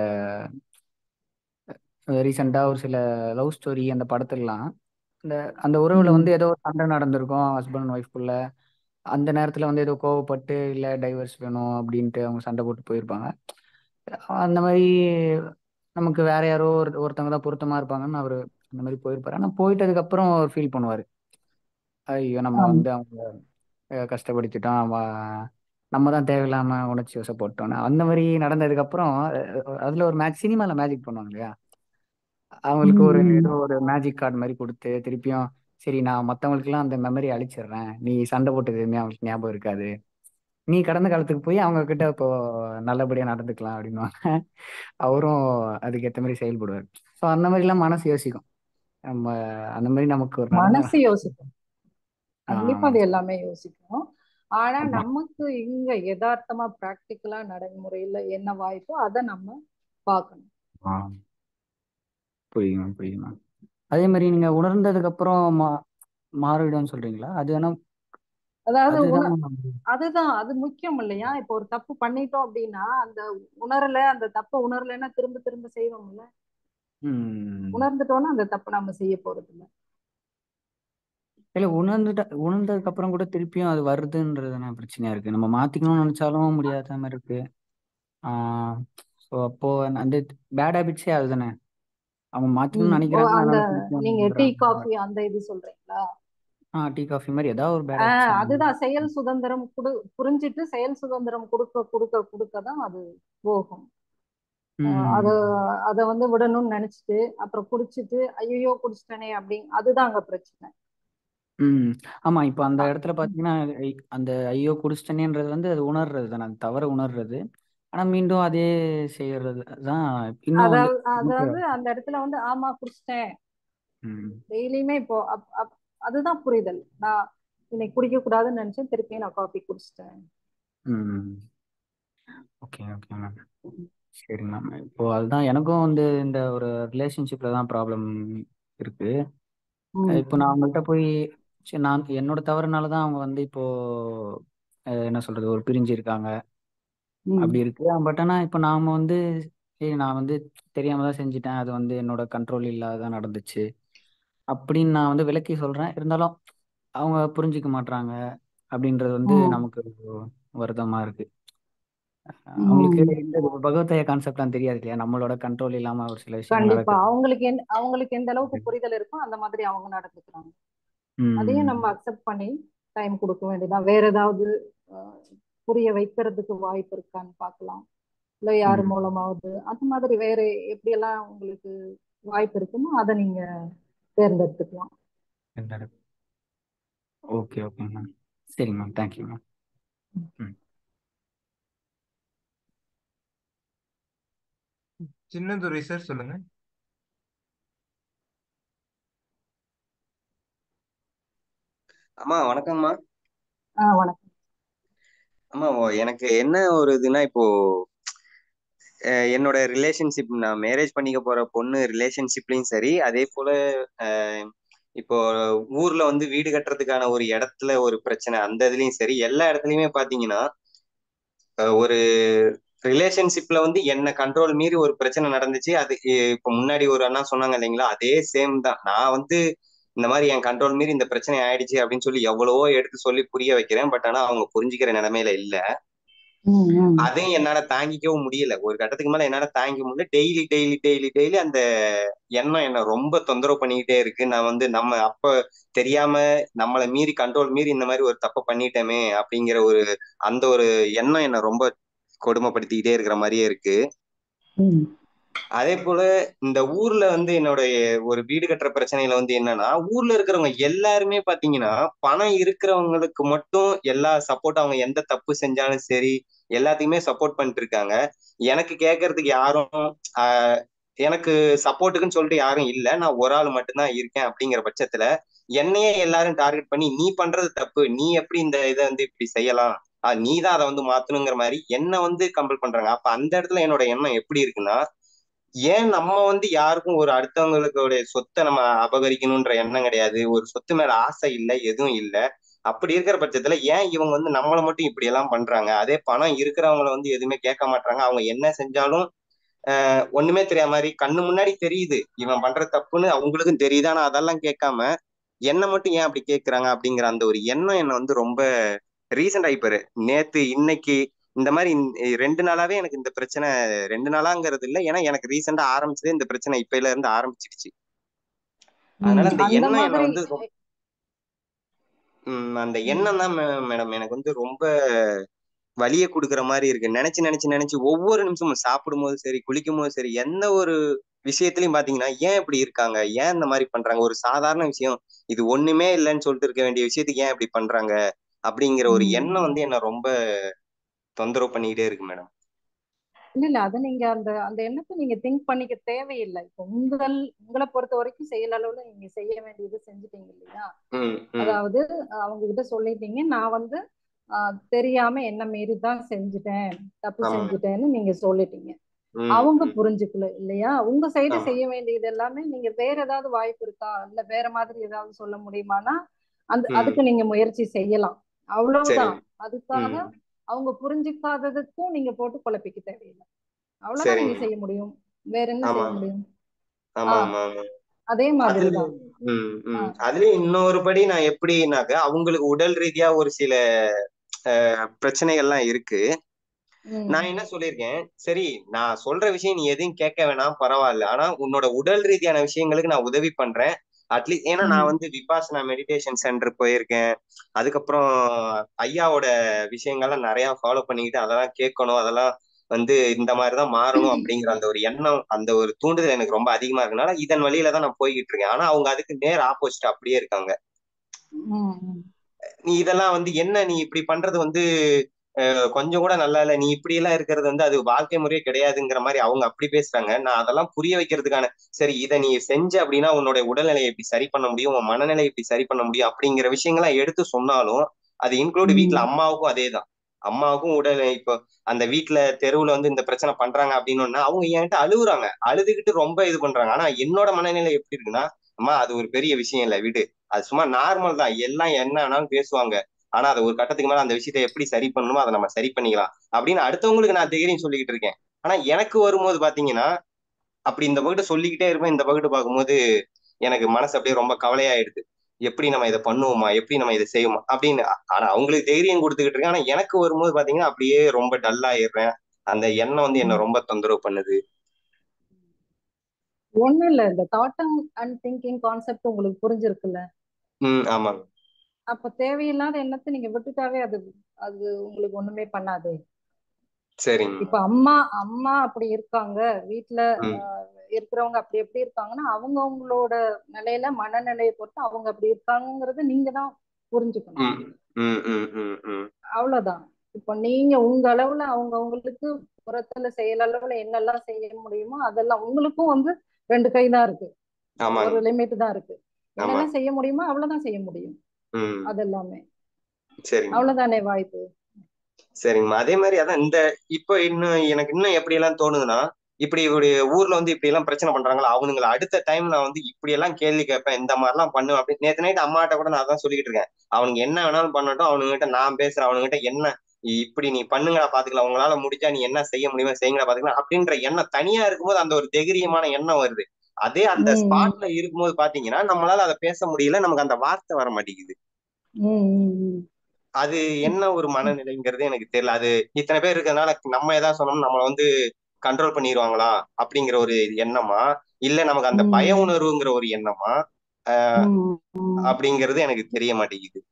ரீசெண்டா ஒரு சில லவ் ஸ்டோரி அந்த படத்துலலாம் இந்த அந்த உறவுல ம் வந்து ஏதோ ஒரு சண்டை நடந்திருக்கும் ஹஸ்பண்ட் அண்ட் ஒய்ஃப்குள்ள அந்த நேரத்துல வந்து ஏதோ கோவப்பட்டு இல்ல டைவர்ஸ் வேணும் அப்படின்ட்டு அவங்க சண்டை போட்டு போயிருப்பாங்க அந்த மாதிரி நமக்கு வேற யாரோ ஒரு ஒருத்தவங்க தான் பொருத்தமா இருப்பாங்கன்னு அவரு அந்த மாதிரி போயிருப்பாரு ஆனா போயிட்டதுக்கு அப்புறம் அவர் ஃபீல் பண்ணுவாரு ஐயோ நம்ம ஆமா வந்து அவங்க அஹ், கஷ்டப்படுத்திட்டோம் அவ- நம்ம தான் தேவையில்லாம உணர்ச்சி வசப்பட்டோம் அந்த மாதிரி நடந்ததுக்கு அப்புறம் அஹ், அதுல ஒரு மேஜ் சினிமால மேஜிக் பண்ணுவாங்க இல்லையா அவங்களுக்கு ஒரு ம் ஏதோ ஒரு மேஜிக் கார்டு மாதிரி கொடுத்து திருப்பியும் சரி நான் மற்றவங்களுக்குலாம் அந்த மெமரி அழிச்சிடுறேன் நீ சண்டை போட்டது எதுவுமே அவங்களுக்கு ஞாபகம் இருக்காது நீ கடந்த காலத்துக்கு போய் அவங்க கிட்ட இப்போ நல்லபடியா நடந்துக்கலாம் அப்படின்னுவாங்க அவரும் அதுக்கேற்ற மாதிரி செயல்படுவார் ஸோ அந்த மாதிரிலாம் மனசு யோசிக்கும் நம்ம அந்த மாதிரி நமக்கு ஒரு நடந்த மனசு யோசிக்கும் கண்டிப்பா அது ஆஹ் எல்லாமே யோசிக்கும் ஆனா ஆமா நமக்கு இங்க யதார்த்தமா பிராக்டிக்கலா நடைமுறையில என்ன வாய்ப்போ அதை நம்ம பார்க்கணும் ஆ புரியுங்க புரியுங்க அதே மாதிரி நீங்க உணர்ந்ததுக்கு அப்புறம் மா மாறிடும்னு சொல்றீங்களா அது வேணா அதாவது உண அதுதான் அதுதான் அது முக்கியம் இல்லையா இப்போ ஒரு தப்பு பண்ணிட்டோம் அப்படின்னா அந்த உணரல அந்த தப்பை உணரலைன்னா திரும்ப திரும்ப செய்வோம்ல ம் உணர்ந்துட்டோம்னா அந்த தப்பை நம்ம செய்ய போறது இல்லை இல்ல உணர்ந்துட்ட உணர்ந்ததுக்கு அப்புறம் கூட திருப்பியும் அது வருதுன்றது தானே பிரச்சனையா இருக்கு நம்ம மாத்திக்கணும்னு நினைச்சாலும் முடியாத மாதிரி இருக்கு ஆஹ் ஸோ அப்போ அந்த பேட் ஹேபிட்ஸே அதுதானே அவங்க மாத்திக்கணும்னு ம் ஓ நினைக்கிறாங்க அந்த அதனால திருப்பியும் நீங்க டீ வந்துடுறாங்க காஃபி அந்த இது சொல்றீங்களா ஆ டீ காஃபி மாதிரி ஏதாவது ஒரு பேட் ஆஹ் ஹேபிட்ஸ் அதுதான் செயல் சுதந்திரம் குடு புரிஞ்சிட்டு செயல் சுதந்திரம் கொடுக்க கொடுக்க கொடுக்க தான் அது போகும் ஆஹ் அத ம் அத வந்து விடணும்னு நினைச்சிட்டு அப்புறம் குடிச்சிட்டு ஐயோ குடிச்சிட்டனே அப்படி அதுதான் அங்க பிரச்சனை ம் ஆமா இப்போ அந்த அ- இடத்துல பாத்தீங்கன்னா ஐ- அந்த ஐயோ குடிச்சிட்டனேன்றது வந்து அது உணர்றது தானே அது தவற உணர்றது ஆனா மீண்டும் அதே செய்யறது தான் இன்னும் வந்து அதாவது நமக்கு அதாவது அந்த இடத்துல வந்து ஆமா குடிச்சிட்டேன் ம் டெய்லியுமே இப்போ அப் அப் அதுதான் புரிதல் நான் இன்னைக்கு குடிக்க கூடாதுன்னு நினைச்சேன் திருப்பியும் நான் காஃபி குடிச்சிட்டேன் ம் ஓகே ஓகே மேம் சரி மேம் இப்போ அதுதான் எனக்கும் வந்து இந்த ஒரு ரிலேஷன்ஷிப்ல தான் ப்ராப்ளம் இருக்கு ம் இப்போ நான் அவங்கள்ட்ட போய் சரி நான் என்னோட தவறுனால தான் அவங்க வந்து இப்போ அஹ், என்ன சொல்றது ஒரு பிரிஞ்சு இருக்காங்க ம் அப்படி இருக்கு பட் ஆனால் இப்போ நாம வந்து சரி நான் வந்து தெரியாம தான் செஞ்சுட்டேன் அது வந்து என்னோட கண்ட்ரோல் இல்லாதான் நடந்துச்சு அப்படின்னு நான் வந்து விளக்கி சொல்றேன் இருந்தாலும் அவங்க புரிஞ்சுக்க மாட்றாங்க அப்படின்றது வந்து ம் நமக்கு வருத்தமா இருக்கு அவங்களுக்கு ம் இந்த பகவத்தைய கான்செப்ட்லாம் தெரியாது இல்லையா நம்மளோட கண்ட்ரோல் இல்லாம ஒரு சில விஷயங்கள் கண்டிப்பா நடக்குது அவங்களுக்கு எந்த அவங்களுக்கு எந்த அளவுக்கு புரிதல் இருக்கோ அந்த மாதிரி அவங்க நடந்துக்கிறாங்க அதையும் ம் நம்ம அக்செப்ட் பண்ணி டைம் கொடுக்க வேண்டியதுதான் வேற ஏதாவது அஹ், புரிய வைக்கிறதுக்கு வாய்ப்பு இருக்கான்னு பார்க்கலாம் இல்லை யார் ம் மூலமாவது அந்த மாதிரி வேற எப்படியெல்லாம் உங்களுக்கு வாய்ப்பு இருக்குமோ அதை நீங்க தேர்ந்தெடுத்துக்கலாம் ஓகே ஓகே மேம் சரி மேம் தேங்க்யூ மேம் ம் சின்னதுரை சார் சொல்லுங்க அம்மா வணக்கம்மா ஆ வணக்கம் அம்மா ஓ- எனக்கு என்ன ஒரு இதுனா இப்போ அஹ், என்னோட ரிலேஷன்ஷிப் நான் மேரேஜ் பண்ணிக்க போற பொண்ணு ரிலேஷன்ஷிப்லயும் சரி அதே போல அஹ், இப்போ ஊர்ல வந்து வீடு கட்டுறதுக்கான ஒரு இடத்துல ஒரு பிரச்சனை அந்த இதுலயும் சரி எல்லா இடத்துலயுமே பாத்தீங்கன்னா அஹ், ஒரு ரிலேஷன்ஷிப்ல வந்து என்ன கண்ட்ரோல் மீறி ஒரு பிரச்சனை நடந்துச்சு அது இ- இப்போ முன்னாடி ஒரு அண்ணா சொன்னாங்க இல்லைங்களா அதே சேம் தான் நான் வந்து இந்த மாதிரி என் கண்ட்ரோல் மீறி இந்த பிரச்சனை ஆயிடுச்சு அப்படின்னு சொல்லி எவ்வளவோ எடுத்து சொல்லி புரிய வைக்கிறேன் பட் ஆனா அவங்க புரிஞ்சுக்கிற நிலைமையில இல்ல ம் ம் அதையும் என்னால தாங்கிக்கவும் முடியல ஒரு கட்டத்துக்கு மேல என்னால தாங்கிக்க முடியல டெய்லி டெய்லி டெய்லி டெய்லி அந்த எண்ணம் என்ன ரொம்ப தொந்தரவு பண்ணிக்கிட்டே இருக்கு நான் வந்து நம்ம அப்ப தெரியாம நம்மளை மீறி கண்ட்ரோல் மீறி இந்த மாதிரி ஒரு தப்பை பண்ணிட்டோமே அப்படிங்கிற ஒரு அந்த ஒரு எண்ணம் என்ன ரொம்ப கொடுமைப்படுத்திக்கிட்டே இருக்கிற மாதிரியே இருக்கு ம் அதே போல இந்த ஊர்ல வந்து என்னோட ஒரு வீடு கட்டுற பிரச்சனையில வந்து என்னன்னா ஊர்ல இருக்கிறவங்க எல்லாருமே பாத்தீங்கன்னா பணம் இருக்கிறவங்களுக்கு மட்டும் எல்லா சப்போர்ட் அவங்க எந்த தப்பு செஞ்சாலும் சரி எல்லாத்தையுமே சப்போர்ட் பண்ணிட்டு இருக்காங்க எனக்கு கேட்கறதுக்கு யாரும் ஆஹ், எனக்கு சப்போர்ட்டுக்குன்னு சொல்லிட்டு யாரும் இல்ல நான் ஒரு ஆள் மட்டும்தான் இருக்கேன் அப்படிங்கிற பட்சத்துல என்னையே எல்லாரும் டார்கெட் பண்ணி நீ பண்றது தப்பு நீ எப்படி இந்த இதை வந்து இப்படி செய்யலாம் நீ தான் அதை வந்து மாத்தணுங்கிற மாதிரி என்ன வந்து கம்பல் பண்றாங்க அப்ப அந்த இடத்துல என்னோட எண்ணம் எப்படி இருக்குன்னா ஏன் நம்ம வந்து யாருக்கும் ஒரு அடுத்தவங்களுடைய சொத்தை நம்ம அபகரிக்கணும்ன்ற எண்ணம் கிடையாது ஒரு சொத்து மேல ஆசை இல்லை எதுவும் இல்லை அப்படி இருக்கிற பட்சத்துல ஏன் இவங்க வந்து நம்மளை மட்டும் இப்படி எல்லாம் பண்றாங்க அதே பணம் இருக்கிறவங்கள வந்து எதுவுமே கேட்க மாட்டாங்க அவங்க என்ன செஞ்சாலும் ஆஹ் ஒண்ணுமே தெரியாத மாதிரி கண்ணு முன்னாடி தெரியுது இவன் பண்ற தப்புன்னு அவங்களுக்கும் தெரியுது ஆனா அதெல்லாம் கேட்காம என்ன மட்டும் ஏன் அப்படி கேட்கறாங்க அப்படிங்கிற அந்த ஒரு எண்ணம் என்ன வந்து ரொம்ப ரீசெண்ட் ஆயிப்பாரு நேத்து இன்னைக்கு இந்த மாதிரி இந்த ரெண்டு நாளாவே எனக்கு இந்த பிரச்சனை ரெண்டு நாளாங்கிறது இல்லை ஏன்னா எனக்கு ரீசெண்டா ஆரம்பிச்சதே இந்த பிரச்சனை இப்பையில இருந்து ஆரம்பிச்சிடுச்சு அதனால ம் அந்த அந்த எண்ணம் என்ன மாதிரி வந்து ரொம்ப உம் அந்த எண்ணம் தான் மேடம் எனக்கு வந்து ரொம்ப வலியை கொடுக்குற மாதிரி இருக்கு நினைச்சு நினைச்சு நினைச்சு ஒவ்வொரு நிமிஷமும் சாப்பிடும் போது சரி குளிக்கும் போது சரி எந்த ஒரு விஷயத்திலயும் பாத்தீங்கன்னா ஏன் இப்படி இருக்காங்க ஏன் இந்த மாதிரி பண்றாங்க ஒரு சாதாரண விஷயம் இது ஒண்ணுமே இல்லைன்னு சொல்லிட்டு இருக்க வேண்டிய விஷயத்துக்கு ஏன் இப்படி பண்றாங்க அப்படிங்கிற ஒரு ம் எண்ணம் வந்து என்ன ரொம்ப தொந்தரவு பண்ணிக்கிட்டே இருக்கு மேடம் இல்ல இல்ல அதை நீங்க அந்த அந்த எண்ணத்தை நீங்க திங்க் பண்ணிக்க தேவையில்லை இப்போ உங்கள் உங்களை பொறுத்த வரைக்கும் செயல் அளவுல நீங்க செய்ய வேண்டியது செஞ்சுட்டீங்க இல்லையா ம் ம் அதாவது அஹ் அவங்க கிட்ட சொல்லிட்டீங்க நான் வந்து ஆஹ் தெரியாம என்ன மீறி தான் செஞ்சுட்டேன் தப்பு ஆமா செஞ்சுட்டேன்னு நீங்க சொல்லிட்டீங்க ம் அவங்க ம் புரிஞ்சுக்கல இல்லையா உங்க சைடு ஆமா செய்ய வேண்டியது எல்லாமே நீங்க வேற ஏதாவது வாய்ப்பு இருக்கா இல்ல வேற மாதிரி ஏதாவது சொல்ல முடியுமானா அந்த ம் அதுக்கு நீங்க முயற்சி செய்யலாம் அவ்வளவுதான் சரிங்க அதுக்காக ம் அவங்க புரிஞ்சுக்காததுக்கும் நீங்க போட்டு குழப்பிக்க தேவையில்லை அவ்வளவுதான் நீங்க சரிங்க செய்ய முடியும் வேற என்ன ஆமா செய்ய முடியும் ஆமா ஆஹ் ஆமா ஆமா அதே அதுல மாதிரிதான் ம் ம் ஆஹ் அதுலயும் இன்னொரு படி நான் எப்படின்னாக்க அவங்களுக்கு உடல் ரீதியா ஒரு சில அஹ், பிரச்சனைகள்லாம் இருக்கு உம் நான் என்ன சொல்லியிருக்கேன் சரி நான் சொல்ற விஷயம் நீ எதையும் கேட்க வேணாம் பரவாயில்ல ஆனா உன்னோட உடல் ரீதியான விஷயங்களுக்கு நான் உதவி பண்றேன் அட்லீஸ்ட் ஏன்னா நான் உம் வந்து விபாசனா மெடிடேஷன் சென்டர் போயிருக்கேன் அதுக்கப்புறம் ஐயாவோட விஷயங்கள்லாம் நிறைய ஃபாலோ பண்ணிக்கிட்டு அதெல்லாம் கேட்கணும் அதெல்லாம் வந்து இந்த மாதிரிதான் மாறணும் அப்படிங்கிற அந்த ஒரு எண்ணம் அந்த ஒரு தூண்டுதல் எனக்கு ரொம்ப அதிகமா இருக்கனால இதன் வழியில தான் நான் போய்கிட்டு இருக்கேன் ஆனா அவங்க அதுக்கு நேர் ஆப்போசிட் அப்படியே இருக்காங்க உம் உம் நீ இதெல்லாம் வந்து என்ன நீ இப்படி பண்றது வந்து அஹ், கொஞ்சம் கூட நல்லா இல்ல நீ இப்படி எல்லாம் இருக்கிறது வந்து அது வாழ்க்கை முறையே கிடையாதுங்கிற மாதிரி அவங்க அப்படி பேசுறாங்க நான் அதெல்லாம் புரிய வைக்கிறதுக்கான சரி இதை நீ செஞ்ச அப்படின்னா உன்னோட உடல்நிலையை இப்படி சரி பண்ண முடியும் உன் மனநிலையை இப்படி சரி பண்ண முடியும் அப்படிங்கிற விஷயங்கள்லாம் எடுத்து சொன்னாலும் அது இன்க்ளூட் வீட்ல உம் அம்மாவுக்கும் அதேதான் அம்மாவுக்கும் உடல் இப்போ அந்த வீட்டுல தெருவுல வந்து இந்த பிரச்சனை பண்றாங்க அப்படின்னு அவங்க என்கிட்ட அழுகுறாங்க அழுதுகிட்டு ரொம்ப இது பண்றாங்க ஆனா என்னோட மனநிலை எப்படி இருக்குன்னா அம்மா அது ஒரு பெரிய விஷயம் இல்லை விடு அது சும்மா நார்மல் தான் எல்லாம் என்ன வேணாலும் பேசுவாங்க ஆனா அது ஒரு கட்டத்துக்கு மேல அந்த விஷயத்தை எப்படி சரி பண்ணணுமோ அதை நம்ம சரி பண்ணிக்கலாம் அப்படின்னு அடுத்தவங்களுக்கு நான் தைரியம் சொல்லிக்கிட்டு இருக்கேன் ஆனா எனக்கு வரும்போது பாத்தீங்கன்னா அப்படி இந்த பக்கத்து சொல்லிக்கிட்டே இருப்பேன் இந்த பக்கத்து பார்க்கும்போது எனக்கு மனசு அப்படியே ரொம்ப கவலையாயிடுது எப்படி நம்ம இதை பண்ணுவோமா எப்படி நம்ம இதை செய்வோமா அப்படின்னு ஆனா அவங்களுக்கு தைரியம் கொடுத்துக்கிட்டு இருக்கேன் ஆனா எனக்கு வரும்போது பாத்தீங்கன்னா அப்படியே ரொம்ப டல்லாயிடுறேன் அந்த எண்ணம் வந்து என்ன ரொம்ப தொந்தரவு பண்ணுது ஒண்ணும் இல்ல இந்த தாட் அண்ட் திங்கிங் கான்செப்ட் உங்களுக்கு புரிஞ்சிருக்குல்ல ம் ஆமாங்க அப்ப தேவையில்லாத எண்ணத்தை நீங்க விட்டுட்டாவே அது அது உங்களுக்கு ஒண்ணுமே பண்ணாது சரிங்க இப்ப அம்மா அம்மா அப்படி இருக்காங்க வீட்டுல ம் ஆஹ், இருக்கிறவங்க அப்படி எப்படி இருக்காங்கன்னா அவங்க அவங்களோட நிலையில மனநிலையை பொறுத்து அவங்க அப்படி இருக்காங்கங்கறத நீங்க தான் புரிஞ்சுக்கணும் ம் ம் ம் ம் ம் அவ்வளவுதான் இப்ப நீங்க உங்க அளவுல அவங்க அவங்களுக்கு புறத்துல செயல் அளவுல என்னெல்லாம் செய்ய முடியுமோ அதெல்லாம் உங்களுக்கும் வந்து ரெண்டு கை தான் இருக்கு ஒரு ஆமாங்க லிமிட் தான் இருக்கு ஆமா என்னெல்லாம் செய்ய முடியுமோ அவ்வளவுதான் செய்ய முடியும் ம் அதெல்லாமே சரிங்க அவ்வளவுதானே வாய்ப்பு சரிங்கம்மா அதே மாதிரி அதான் இந்த இப்போ இன்னும் எனக்கு இன்னும் எப்படி எல்லாம் தோணுதுன்னா இப்படி ஒரு ஊர்ல வந்து இப்படி எல்லாம் பிரச்சனை பண்றாங்களா அவனுங்களை அடுத்த டைம் நான் வந்து இப்படி எல்லாம் கேள்வி கேட்பேன் இந்த மாதிரி எல்லாம் பண்ணுவேன் அப்படி நேத்து நைட் அம்மாட்ட கூட நான் அதான் சொல்லிக்கிட்டு இருக்கேன் அவனுக்கு என்ன வேணாலும் பண்ணட்டும் அவனுங்கிட்ட நான் பேசுறேன் அவனுங்கிட்ட என்ன இப்படி நீ பண்ணுங்கடா பாத்துக்கலாம் உங்களால முடிஞ்சா நீ என்ன செய்ய முடியுமோ செய்யுங்கடா பாத்துக்கலாம் அப்படின்ற எண்ணம் தனியா இருக்கும்போது அந்த ஒரு தைரியமான எண்ணம் வருது அதே அந்த ம் ம் ஸ்பாட்ல இருக்கும்போது பாத்தீங்கன்னா நம்மளால அதை பேச முடியல நமக்கு அந்த வார்த்தை வர மாட்டேங்குது ம் ம் ம் அது என்ன ஒரு மனநிலைங்கிறது எனக்கு தெரியல அது இத்தனை பேர் இருக்கிறதுனால நம்ம ஏதாவது சொன்னோம்னா நம்மளை வந்து கண்ட்ரோல் பண்ணிடுவாங்களா அப்படிங்கிற ஒரு எண்ணமா இல்ல நமக்கு அந்த பய ம் உணர்வுங்கிற ஒரு எண்ணமா ஆஹ் ம் ம் அப்படிங்கிறது எனக்கு தெரிய மாட்டேங்குது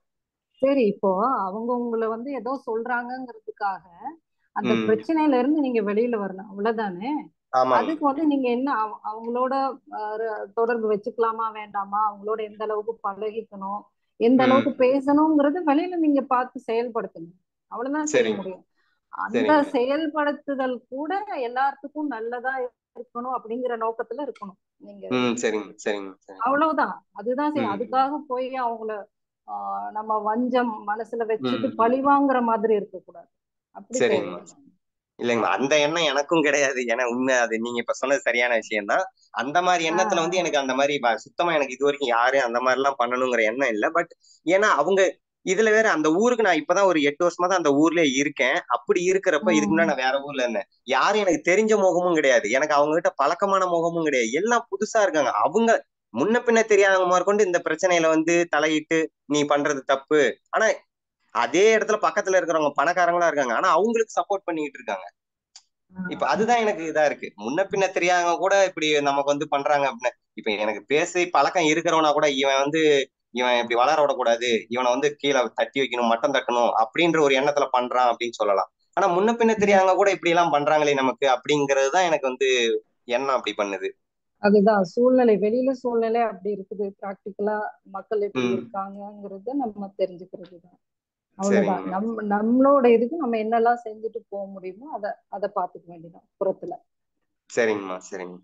சரி இப்போ அவங்க உங்களை வந்து ஏதோ சொல்றாங்கங்கிறதுக்காக அந்த ம் பிரச்சனையில இருந்து நீங்க வெளியில வரணும் அவ்வளவுதானே ஆமாங்க அதுக்கு வந்து நீங்க என்ன அவ- அவங்களோட அஹ், தொடர்பு வச்சுக்கலாமா வேண்டாமா அவங்களோட எந்த அளவுக்கு பழகிக்கணும் எந்த ம் அளவுக்கு பேசணுங்கிறது வெளியில நீங்க பார்த்து செயல்படுத்தணும் அவ்வளவுதான் செய்ய சரிங்க முடியும் அந்த சரிங்க செயல்படுத்துதல் கூட எல்லாத்துக்கும் நல்லதா இருக்கணும் அப்படிங்கிற நோக்கத்துல இருக்கணும் நீங்க ம் சரிங்க சரிங்க சரிங்க அவ்வளவுதான் அதுதான் செய்யும் ம் அதுக்காக போய் அவங்கள ஆஹ் நம்ம வஞ்சம் மனசுல வச்சுட்டு ம் பழி வாங்குற மாதிரி இருக்கக்கூடாது அப்படி சரிங்கம்மா தேவையில்லை இல்லைங்கம்மா அந்த எண்ணம் எனக்கும் கிடையாது ஏன்னா உண்மை அது நீங்க இப்ப சொன்னது சரியான விஷயம் தான் அந்த மாதிரி எண்ணத்துல வந்து ஆஹ் எனக்கு அந்த மாதிரி வ- சுத்தமா எனக்கு இது வரைக்கும் யாரும் அந்த மாதிரி எல்லாம் பண்ணணுங்கிற எண்ணம் இல்லை பட் ஏன்னா அவங்க இதுல வேற அந்த ஊருக்கு நான் இப்பதான் ஒரு எட்டு வருஷமா தான் அந்த ஊர்லயே இருக்கேன் அப்படி இருக்கிறப்ப இதுக்கு முன்னாடி உம் நான் வேற ஊர்ல இருந்தேன் யாரும் எனக்கு தெரிஞ்ச முகமும் கிடையாது எனக்கு அவங்க கிட்ட பழக்கமான முகமும் கிடையாது எல்லாம் புதுசா இருக்காங்க அவங்க முன்ன பின்ன தெரியாதவங்க முதற்கொண்டு இந்த பிரச்சனையில வந்து தலையிட்டு நீ பண்றது தப்பு ஆனா அதே இடத்துல பக்கத்துல இருக்கிறவங்க பணக்காரங்களா இருக்காங்க ஆனா அவங்களுக்கு சப்போர்ட் பண்ணிட்டு இருக்காங்க இப்ப ஆஹ் அதுதான் எனக்கு இதா இருக்கு முன்ன பின்ன தெரியாதவங்க கூட இப்படி நமக்கு வந்து பண்றாங்க அப்படின்னு இப்ப எனக்கு பேசி பழக்கம் இருக்கிறவனா கூட இவன் வந்து இவன் இப்படி வளர விடக்கூடாது இவனை வந்து கீழே தட்டி வைக்கணும் மட்டம் தட்டணும் அப்படின்ற ஒரு எண்ணத்துல பண்றான் அப்படின்னு சொல்லலாம் ஆனா முன்ன பின்ன தெரியாதவங்க கூட இப்படி எல்லாம் பண்றாங்களே நமக்கு அப்படிங்கிறது தான் எனக்கு வந்து எண்ணம் அப்படி பண்ணுது அதுதான் சூழ்நிலை வெளியில சூழ்நிலை அப்படி இருக்குது பிராக்டிக்கலா மக்கள் எப்படி ம் இருக்காங்கங்கிறத நம்ம தெரிஞ்சுக்கிறது தான் அவ்வளவுதான் சரிங்கம்மா நம் நம்மளோட இதுக்கு நம்ம என்னெல்லாம் செஞ்சுட்டு போக முடியுமோ அதை அதை பார்த்துக்க வேண்டியதான் புறத்துல சரிங்கம்மா சரிங்க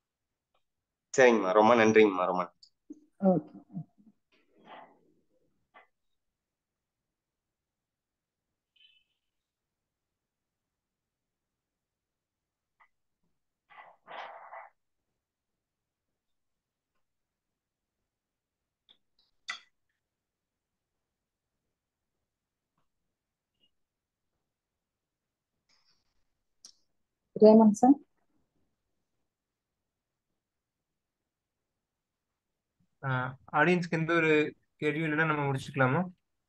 சரிங்கம்மா ரொம்ப நன்றிங்கம்மா ரொம்ப ஓகே ரேமன் சார் ஆடியன்ஸ்க்கு எந்த ஒரு கேள்வியும் இல்லைன்னா நம்ம முடிச்சுக்கலாமா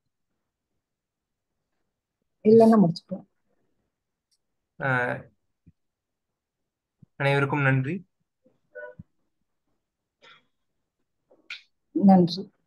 இல்லைன்னா முடிச்சுக்கலாம் ஆஹ் அனைவருக்கும் நன்றி நன்றி